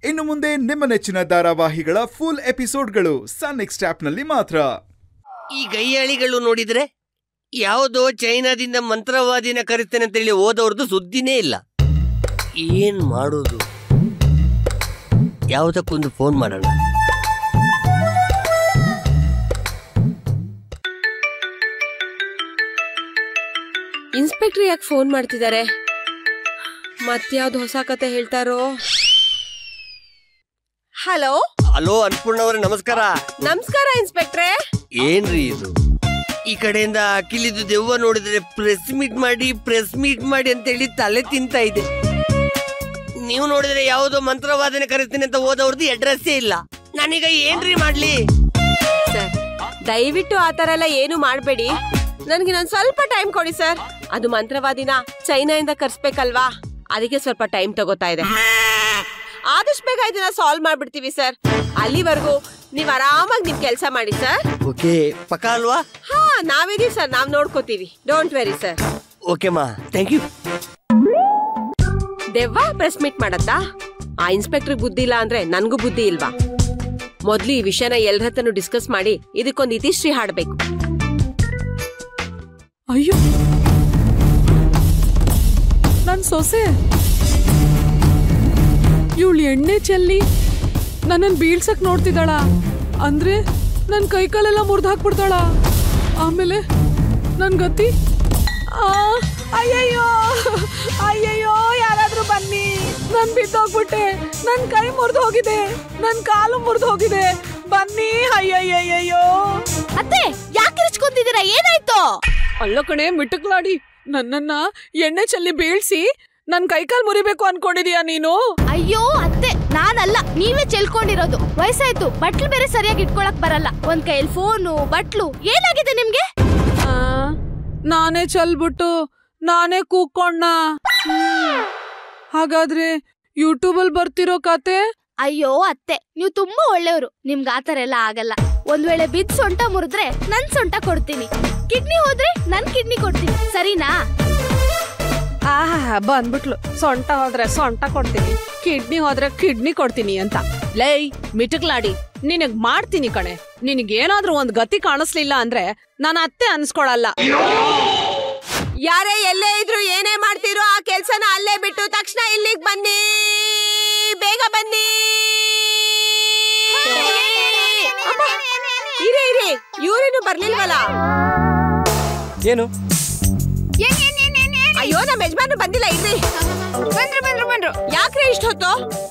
ಇನ್ನು ಮುಂದೆ ನಿಮ್ಮ ನೆಚ್ಚಿನ ಧಾರಾವಾಹಿಗಳ ಫುಲ್ ಎಪಿಸೋಡ್ಗಳು ಸನ್ ನೆಕ್ಸ್ಟ್ ಆಪ್ನಲ್ಲಿ ಮಾತ್ರ ಈ ಗೈಯಾಳಿಗಳು ನೋಡಿದ್ರೆ ಯಾವುದೋ ಚೈನಾದಿಂದ ಮಂತ್ರವಾದಿನ ಕರಿತೇನೆ ಅಂತೇಳಿ ಓದೋರ್ದು ಸುದ್ದಿನೇ ಇಲ್ಲ ಏನ್ ಮಾಡೋದು ಯಾವುದಕ್ಕೊಂದು ಫೋನ್ ಮಾಡೋಣ ಇನ್ಸ್ಪೆಕ್ಟರ್ ಯಾಕೆ ಫೋನ್ ಮಾಡ್ತಿದ್ದಾರೆ ಮತ್ಯಾವ್ದು ಹೊಸ ಕತೆ ಹೇಳ್ತಾರೋ ಹಲೋ ಹಲೋ ಅನ್ಪೂರ್ಣವ್ರೆ ನಮಸ್ಕಾರ ನಮಸ್ಕಾರ ಇನ್ಸ್ಪೆಕ್ಟ್ರೆ ಏನ್ರಿ ಇದು ಈ ಕಡೆಯಿಂದ ಅಖಿಲಿದು ದೆವ್ವ ನೋಡಿದ್ರೆ ಪ್ರೆಸ್ ಮೀಟ್ ಮಾಡಿ ಪ್ರೆಸ್ ಮೀಟ್ ಮಾಡಿ ಅಂತೇಳಿ ತಲೆ ತಿಂತಾ ಇದೆ ನೀವು ನೋಡಿದ್ರೆ ಯಾವುದೋ ಮಂತ್ರವಾದನೆ ಕರಿತೀನಿ ಅಂತ ಓದೋರ್ದು ಅಡ್ರೆಸ್ಸೇ ಇಲ್ಲ ನಾನೀಗ ಏನ್ರಿ ಮಾಡ್ಲಿ ಸರ್ ದಯವಿಟ್ಟು ಆ ಥರ ಎಲ್ಲ ಏನು ಮಾಡಬೇಡಿ ನನಗೆ ನಾನು ಸ್ವಲ್ಪ ಟೈಮ್ ಕೊಡಿ ಸರ್ ಅದು ಮಂತ್ರವಾದಿನ ಚೈನಾಯಿಂದ ಕರ್ಸ್ಬೇಕಲ್ವಾ ಅದಕ್ಕೆ ಸ್ವಲ್ಪ ಟೈಮ್ ತಗೋತಾ ಇದೆ ಆದಷ್ಟು ಬೇಗ ಇದನ್ನ ಸಾಲ್ವ್ ಮಾಡ್ಬಿಡ್ತೀವಿ ಸರ್ ಅಲ್ಲಿವರೆಗೂ ನೀವು ಆರಾಮಾಗಿ ನಿಮ್ ಕೆಲಸ ಮಾಡಿ ಸರ್ ಓಕೆ ಪಕ್ಕ ಅಲ್ವಾ ಹಾ ನಾವಿದೀವಿ ಸರ್ ನಾವ್ ನೋಡ್ಕೋತೀವಿ ಡೋಂಟ್ ವೆರಿ ಸರ್ ಓಕೆ ಮಾ ಥ್ಯಾಂಕ್ ಯು ದೆವ್ವ ಪ್ರೆಸ್ ಮೀಟ್ ಮಾಡತ್ತಾ ಆ ಇನ್ಸ್ಪೆಕ್ಟರ್ ಬುದ್ಧಿ ಇಲ್ಲ ಅಂದ್ರೆ ನನ್ಗೂ ಬುದ್ಧಿ ಇಲ್ವಾ ಮೊದ್ಲು ಈ ವಿಷಯನ ಎಲ್ರ ಹತ್ರನೂ ಡಿಸ್ಕಸ್ ಮಾಡಿ ಇದಕ್ಕೊಂದು ಇತಿಶ್ರೀ ಹಾಡ್ಬೇಕು ಅಯ್ಯೋ ನನ್ ಸೊಸೆ ಇವಳು ಎಣ್ಣೆ ಚೆಲ್ಲಿ ನನ್ನನ್ ಬೀಳ್ಸಕ್ ನೋಡ್ತಿದ್ದಾಳ ಅಂದ್ರೆ ನನ್ ಕೈಕಾಲೆಲ್ಲ ಮುರಿದು ಹಾಕ್ಬಿಡ್ತಾಳ ಆಮೇಲೆ ನನ್ ಗತಿ ಆ, ಅಯ್ಯಯ್ಯೋ ಅಯ್ಯಯ್ಯೋ ಯಾರಾದ್ರೂ ಬನ್ನಿ ನನ್ ಬಿದ್ದೋಗ್ಬಿಟ್ಟೆ ನನ್ ಕೈ ಮುರಿದು ಹೋಗಿದೆ ನನ್ ಕಾಲು ಮುರಿದು ಹೋಗಿದೆ ಬನ್ನಿ ಅಯ್ಯಯ್ಯಯ್ಯಯ್ಯೋ ಅತ್ತೆ ಯಾಕೆ ಕಿರ್ಚ್ಕೊಂತಿದ್ದೀರಾ ಏನಾಯ್ತು ಅಲ್ಲ ಕಣೆ ಮಿಟುಕ್ಲಾಡಿ ನನ್ನನ್ನ ಎಣ್ಣೆ ಚೆಲ್ಲಿ ಬೀಳ್ಸಿ ನನ್ ಕೈಕಾಲ್ ಮುರಿಬೇಕು ಅನ್ಕೊಂಡಿದೀಯ ನೀನು ಅಯ್ಯೋ ಅತ್ತೆ ನಾನಲ್ಲ ನೀವೇ ಚೆಲ್ಕೊಂಡಿರೋದು ವಯಸ್ಸಾಯ್ತು ಬಟ್ಲು ಬೇರೆ ಸರಿಯಾಗಿ ಇಟ್ಕೊಳಕ್ ಬರಲ್ಲ ಒಂದ್ ಕೈಯಲ್ಲಿ ಫೋನು ಬಟ್ಲು ಏನಾಗಿದೆ ನಿಮ್ಗೆ ಆ, ನಾನೇ ಚೆಲ್ಬಿಟ್ಟು ನಾನೇ ಕೂಕ್ಕೊಂಡ ಹಾಗಾದ್ರೆ ಯೂಟ್ಯೂಬಲ್ ಬರ್ತಿರೋ ಕತೆ ಅಯ್ಯೋ ಅತ್ತೆ ನೀವು ತುಂಬಾ ಒಳ್ಳೆಯವರು ನಿಮ್ಗೆ ಆತರ ಎಲ್ಲ ಆಗಲ್ಲ ಒಂದ್ ವೇಳೆ ಬಿದ್ ಸೊಂಟ ಮುರಿದ್ರೆ ನನ್ ಸೊಂಟ ಕೊಡ್ತೀನಿ ಕಿಡ್ನಿ ಹೋದ್ರೆ ನನ್ ಕಿಡ್ನಿ ಕೊಡ್ತೀನಿ ಸರಿನಾ ಆಹಾ ಬಂದ್ಬಿಟ್ಲು ಸೊಂಟ ಹೋದ್ರೆ ಸೊಂಟ ಕೊಡ್ತೀನಿ ಕಿಡ್ನಿ ಹೋದ್ರೆ ಕಿಡ್ನಿ ಕೊಡ್ತೀನಿ ಅಂತ ಲೈ ಮಿಟುಕ್ಲಾಡಿ ನಿನಗ್ ಮಾಡ್ತೀನಿ ಕಣೆ ನಿನಗೇನಾದ್ರೂ ಒಂದ್ ಗತಿ ಕಾಣಿಸ್ಲಿಲ್ಲ ಅಂದ್ರೆ ನಾನು ಅತ್ತೆ ಅನ್ಸ್ಕೊಳಲ್ಲ ಯಾರೇ ಎಲ್ಲೇ ಇದ್ರು ಏನೇ ಮಾಡ್ತಿರೋ ಆ ಕೆಲ್ಸನ ಅಲ್ಲೇ ಬಿಟ್ಟು ತಕ್ಷಣ ಇಲ್ಲಿಗ್ ಬನ್ನಿ ಬೇಗ ಬನ್ನಿ ಅಪ್ಪ, ಇರಿ ಇರಿ ಇವ್ರೇನು ಬರ್ಲಿಲ್ವಲ್ಲ ಏನು ಅಯ್ಯೋ ನಮ್ಮ ಯಜಮಾನ್ರು ಬಂದಿಲ್ಲ ಇರ್ರಿ ಬಂದ್ರು ಬಂದ್ರು ಬಂದ್ರು ಯಾಕ್ರಿ ಇಷ್ಟೊತ್ತು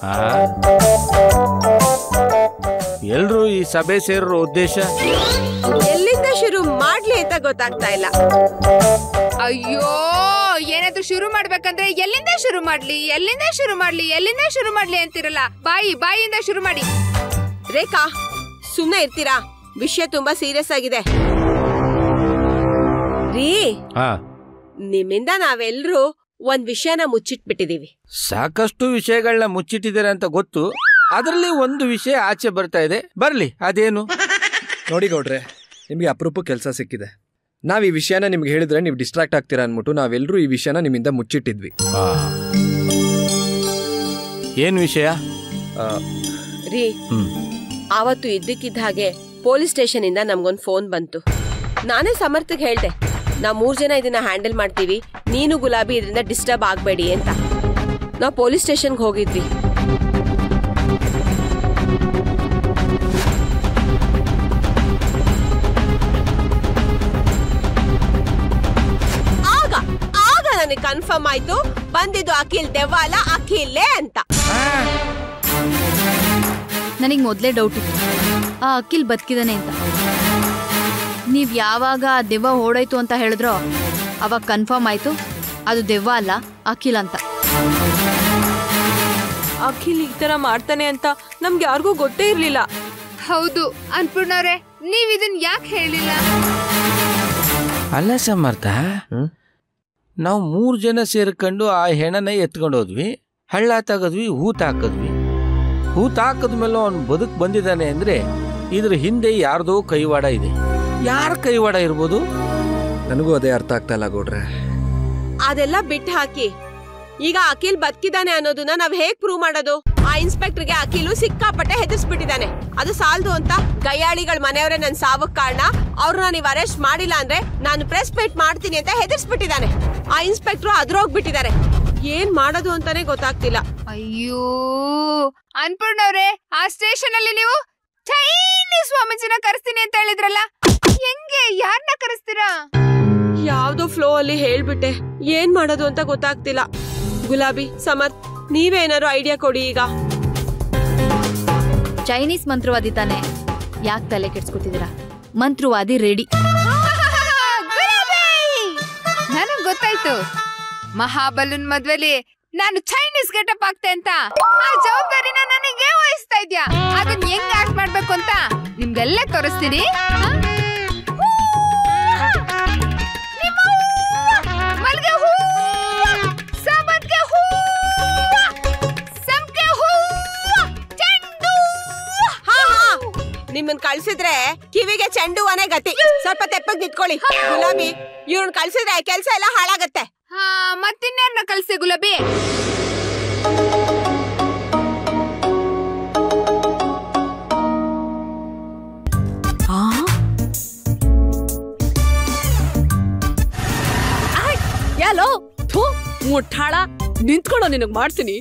ಎಲ್ರೂ ಈ ಸಭೆ ಸೇರೋ ಉದ್ದೇಶ ಎಲ್ಲಿಂದ ಶುರು ಮಾಡ್ಲಿ ಅಂತ ಗೊತ್ತಾಗ್ತಾ ಇಲ್ಲ ಅಯ್ಯೋ ಏನಾದ್ರೂ ಶುರು ಮಾಡ್ಬೇಕಂದ್ರೆ ಎಲ್ಲಿಂದ ಶುರು ಮಾಡ್ಲಿ ಎಲ್ಲಿಂದ ಶುರು ಮಾಡ್ಲಿ ಎಲ್ಲಿಂದ ಶುರು ಮಾಡ್ಲಿ ಅಂತಿರಲ್ಲ ಬಾಯಿ ಬಾಯಿಯಿಂದ ಶುರು ಮಾಡಿ ರೇಖಾ ಸುಮ್ನೆ ಇರ್ತೀರಾ ವಿಷಯ ತುಂಬಾ ಸೀರಿಯಸ್ ಆಗಿದೆ ರೀ ಹಾ ನಿಮ್ಮಿಂದ ನಾವೆಲ್ರೂ ಒಂದ್ ವಿಷಯನ ಮುಚ್ಚಿಟ್ಬಿಟ್ಟಿದೀವಿ ಸಾಕಷ್ಟು ವಿಷಯಗಳನ್ನ ಮುಚ್ಚಿಟ್ಟಿದ್ದಾರೆ ಅಂತ ಗೊತ್ತು ಅದರಲ್ಲಿ ಒಂದು ವಿಷಯ ಆಚೆ ಬರ್ತಾ ಇದೆ ಬರ್ಲಿ ಅದೇನು ನೋಡಿ ಗೌಡ್ರೆ ನಿಮಗೆ ಅಪರೂಪ ಕೆಲಸ ಸಿಕ್ಕಿದೆ ನಾವ್ ಈ ವಿಷಯನ ನಿಮ್ಗೆ ಹೇಳಿದ್ರೆ ನೀವು ಡಿಸ್ಟ್ರಾಕ್ಟ್ ಆಗ್ತೀರಾ ಅನ್ಬಿಟ್ಟು ನಾವೆಲ್ಲರೂ ಈ ವಿಷಯನ ನಿಮ್ಮಿಂದ ಮುಚ್ಚಿಟ್ಟಿದ್ವಿ ಆ. ಏನ್ ವಿಷಯ ಆ, ರೀ ಹ್ಮ್ ಆವತ್ತು ಇದ್ದಕ್ಕಿದ್ದ ಹಾಗೆ ಪೊಲೀಸ್ ಸ್ಟೇಷನ್ ಇಂದ ನಮ್ಗೊಂದ್ ಫೋನ್ ಬಂತು ನಾನೇ ಸಮರ್ಥಗ್ ಹೇಳ್ದೆ ನಾವ್ ಮೂರ್ ಜನ ಇದನ್ನ ಹ್ಯಾಂಡಲ್ ಮಾಡ್ತೀವಿ ನೀನು ಗುಲಾಬಿ ಇದರಿಂದ ಡಿಸ್ಟರ್ಬ್ ಆಗ್ಬೇಡಿ ಅಂತ ನಾವ್ ಪೊಲೀಸ್ ಸ್ಟೇಷನ್ಗೆ ಹೋಗಿದ್ವಿ ಆಗ ಆಗ ನನಗೆ ಕನ್ಫರ್ಮ್ ಆಯ್ತು ಬಂದಿದ್ದು ಅಖಿಲ್ ದೆವ್ವ ಅಲ್ಲ ಅಖಿಲೇ ಅಂತ ನನಗೆ ಮೊದಲೇ ಡೌಟ್ ಇತ್ತು ಆ ಅಖಿಲ್ ಬದುಕಿದಾನೆ ಅಂತ ನೀವು ಯಾವಾಗ ಆ ದೆವ್ವ ಓಡಾಯ್ತು ಅಂತ ಹೇಳಿದ್ರೋ ಅವಾಗ ಕನ್ಫರ್ಮ್ ಆಯ್ತು ಅದು ದೆವ್ವ ಅಲ್ಲ ಅಖಿಲ್ ಅಂತ ಅಖಿಲ್ ಈ ತರ ಮಾಡ್ತಾನೆ ಅಂತ ನಮ್ಗೆ ಯಾರಿಗೂ ಗೊತ್ತೇ ಇರ್ಲಿಲ್ಲ ಹೌದು ಅನ್ಪೂರ್ಣವ್ರೆ ನೀವ್ ಇದನ್ ಯಾಕೆ ಹೇಳಿಲ್ಲ ಅಲ್ಲ ಸಮರ್ಥ ಹ್ಮ್? ನಾವು ಮೂರು ಜನ ಸೇರ್ಕೊಂಡು ಆ ಹೆಣನ ಎತ್ಕೊಂಡು ಹೋದ್ವಿ ಹಳ್ಳ ತೆಗದ್ವಿ ಹೂತ್ ಹಾಕಿದ್ವಿ ಹೂತ್ ಹಾಕದ್ಮೇಲೆ ಅವ್ನು ಬದುಕ್ ಬಂದಿದ್ದಾನೆ ಅಂದ್ರೆ ಇದ್ರ ಹಿಂದೆ ಯಾರ್ದೋ ಕೈವಾಡ ಇದೆ ಯಾರ ಕೈವಾಡ ಇರ್ಬೋದು ನನಗೂ ಅದೇ ಅರ್ಥ ಆಗ್ತಾ ಇಲ್ಲ ಗೌಡ್ರೆ ಅದೆಲ್ಲ ಬಿಟ್ಟು ಹಾಕಿ ಈಗ ಅಖಿಲ್ ಬದುಕಿದಾನೆ ಅನ್ನೋದನ್ನ ನಾವ್ ಹೇಗ್ ಪ್ರೂವ್ ಮಾಡೋದು ಆ ಇನ್ಸ್ಪೆಕ್ಟರ್ಗೆ ಅಖಿಲು ಸಿಕ್ಕಾಪಟ್ಟೆ ಹೆದರ್ಸ್ಬಿಟ್ಟಿದ್ದಾನೆ ಅದು ಸಾಲದು ಅಂತ ಗಯ್ಯಾಳಿಗಳ ಮನೆಯವರೇ ನನ್ ಸಾವಕ್ ಕಾರಣ ಅವ್ರನ್ನ ನೀವ್ ಅರೆಸ್ಟ್ ಮಾಡಿಲ್ಲ ಅಂದ್ರೆ ನಾನು ಪ್ರೆಸ್ ಮೀಟ್ ಮಾಡ್ತೀನಿ ಅಂತ ಹೆದರ್ಸ್ಬಿಟ್ಟಿದ್ದಾನೆ ಆ ಇನ್ಸ್ಪೆಕ್ಟರ್ ಅದ್ರೋಗ್ಬಿಟ್ಟಿದ್ದಾರೆ ಏನ್ ಮಾಡೋದು ಅಂತಾನೆ ಗೊತ್ತಾಗ್ತಿಲ್ಲ ಅಯ್ಯೋ ಅನ್ಪೂರ್ಣವ್ರೆ ಆ ಸ್ಟೇಷನ್ ಅಲ್ಲಿ ನೀವು ಚೈನೀಸ್ ಸ್ವಾಮೀಜಿನ ಕರೆಸ್ತೀನಿ ಅಂತ ಹೇಳಿದ್ರಲ್ಲ ಹೆಂಗೆ ಯಾರನ್ನ ಕರೆಸ್ತೀರಾ ಯಾವ್ದೋ ಫ್ಲೋ ಅಲ್ಲಿ ಹೇಳ್ಬಿಟ್ಟೆ ಏನ್ ಮಾಡೋದು ಅಂತ ಗೊತ್ತಾಗ್ತಿಲ್ಲ ಗುಲಾಬಿ ಸಮರ್ಥ್ ನೀವೇನಾದ್ರು ಐಡಿಯಾ ಕೊಡಿ ಈಗ ಚೈನೀಸ್ ಮಂತ್ರವಾದಿ ತಾನೆ ಯಾಕೆ ತಲೆ ಕೆಡ್ಸ್ಕೊತಿದ್ದೀರಾ ಮಂತ್ರವಾದಿ ರೆಡಿ ನನಗ್ ಗೊತ್ತಾಯ್ತು ಮಹಾಬಲನ್ ಮದ್ವೆಲಿ ನಾನು ಚೈನೀಸ್ ಗೆಟಪ್ ಆಗ್ತೆ ಅಂತ ಆ ಜವಾಬ್ದಾರಿನ ನನಗೆ ವಹಿಸ್ತಾ ಇದ್ಯಾ ಅದನ್ನ ಹೆಂಗ್ ಆಕ್ಟ್ ಮಾಡ್ಬೇಕು ಅಂತ ನಿಮ್ಗೆಲ್ಲ ತೋರಿಸ್ತೀನಿ ಹಾ? ನಿಮ್ಮ ಹೂವ, ಮಲ್ಗೆ ಹೂವ, ಸಾಮಂತಿಗೆ ಹೂವ, ಸಂಪಿಗೆ ಹೂವ, ಚೆಂಡು ಹಾ ಹಾ ನಿಮ್ಮನ್ ಕಳ್ಸಿದ್ರೆ ಕಿವಿಗೆ ಚೆಂಡು ಹೂವನೇ ಗತಿ ಸ್ವಲ್ಪ ತೆಪ್ಪಗ್ ನಿಂತ್ಕೊಳ್ಳಿ ಗುಲಾಬಿ ಇವ್ರನ್ನ ಕಳ್ಸಿದ್ರೆ ಕೆಲ್ಸ ಎಲ್ಲ ಹಾಳಾಗತ್ತೆ ಹಾ ಮತ್ತಿನ್ಯಾರನ್ನ ಕಳ್ಸಿ ಗುಲಾಬಿ ಯಾಲೋ ಥೂ ಮುಟ್ಟಾಳ ನಿಂತ್ಕೊಳ್ಳೋ ನಿನಗ್ ಮಾಡ್ತೀನಿ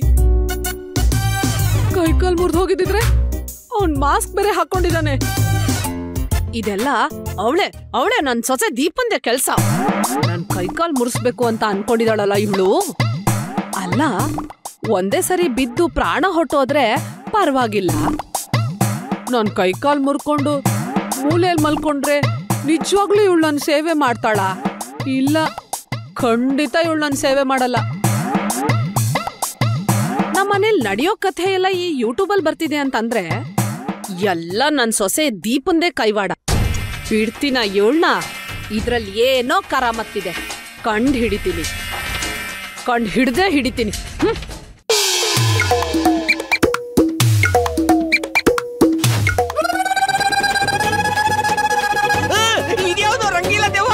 ಕೈಕಾಲ್ ಮುರಿದು ಹೋಗಿದ್ದಿದ್ರೆ ಅವ್ನ್ ಮಾಸ್ಕ್ ಬೇರೆ ಹಾಕೊಂಡಿದ್ದಾನೆ ಇದೆಲ್ಲ ಅವಳೆ ಅವಳೆ ನನ್ ಸೊಸೆ ದೀಪಂದೆ ಕೆಲ್ಸ ನನ್ ಕೈಕಾಲ್ ಮುರಿಸ್ಬೇಕು ಅಂತ ಅನ್ಕೊಂಡಿದಾಳಲ್ಲ ಇವಳು ಅಲ್ಲ ಒಂದೇ ಸರಿ ಬಿದ್ದು ಪ್ರಾಣ ಹೊಟ್ಟೋದ್ರೆ ಪರವಾಗಿಲ್ಲ ನನ್ ಕೈಕಾಲ್ ಮುರ್ಕೊಂಡು ಮೂಲೆಯಲ್ಲಿ ಮಲ್ಕೊಂಡ್ರೆ ನಿಜವಾಗ್ಲೂ ಇವಳು ನನ್ ಸೇವೆ ಮಾಡ್ತಾಳ ಇಲ್ಲ ಖಂಡಿತ ಇವಳು ನನ್ ಸೇವೆ ಮಾಡಲ್ಲ ನಮ್ಮ ಮನೇಲಿ ನಡೆಯೋ ಕಥೆ ಎಲ್ಲ ಈ ಯೂಟ್ಯೂಬಲ್ ಬರ್ತಿದೆ ಅಂತಂದ್ರೆ ಎಲ್ಲ ನನ್ ಸೊಸೆ ದೀಪಂದೇ ಕೈವಾಡ ಬಿಡ್ತೀನ ಇವಳನ್ನ ಇದ್ರಲ್ಲಿ ಏನೋ ಕರಾಮತ್ತಿದೆ ಕಂಡ್ ಹಿಡಿತೀನಿ ಕಂಡ್ ಹಿಡ್ದೇ ಹಿಡಿತೀನಿ ಹ್ಮ್ ಇದ್ಯಾವ್ದು ರಂಗಿಲ್ಲ ದೇವ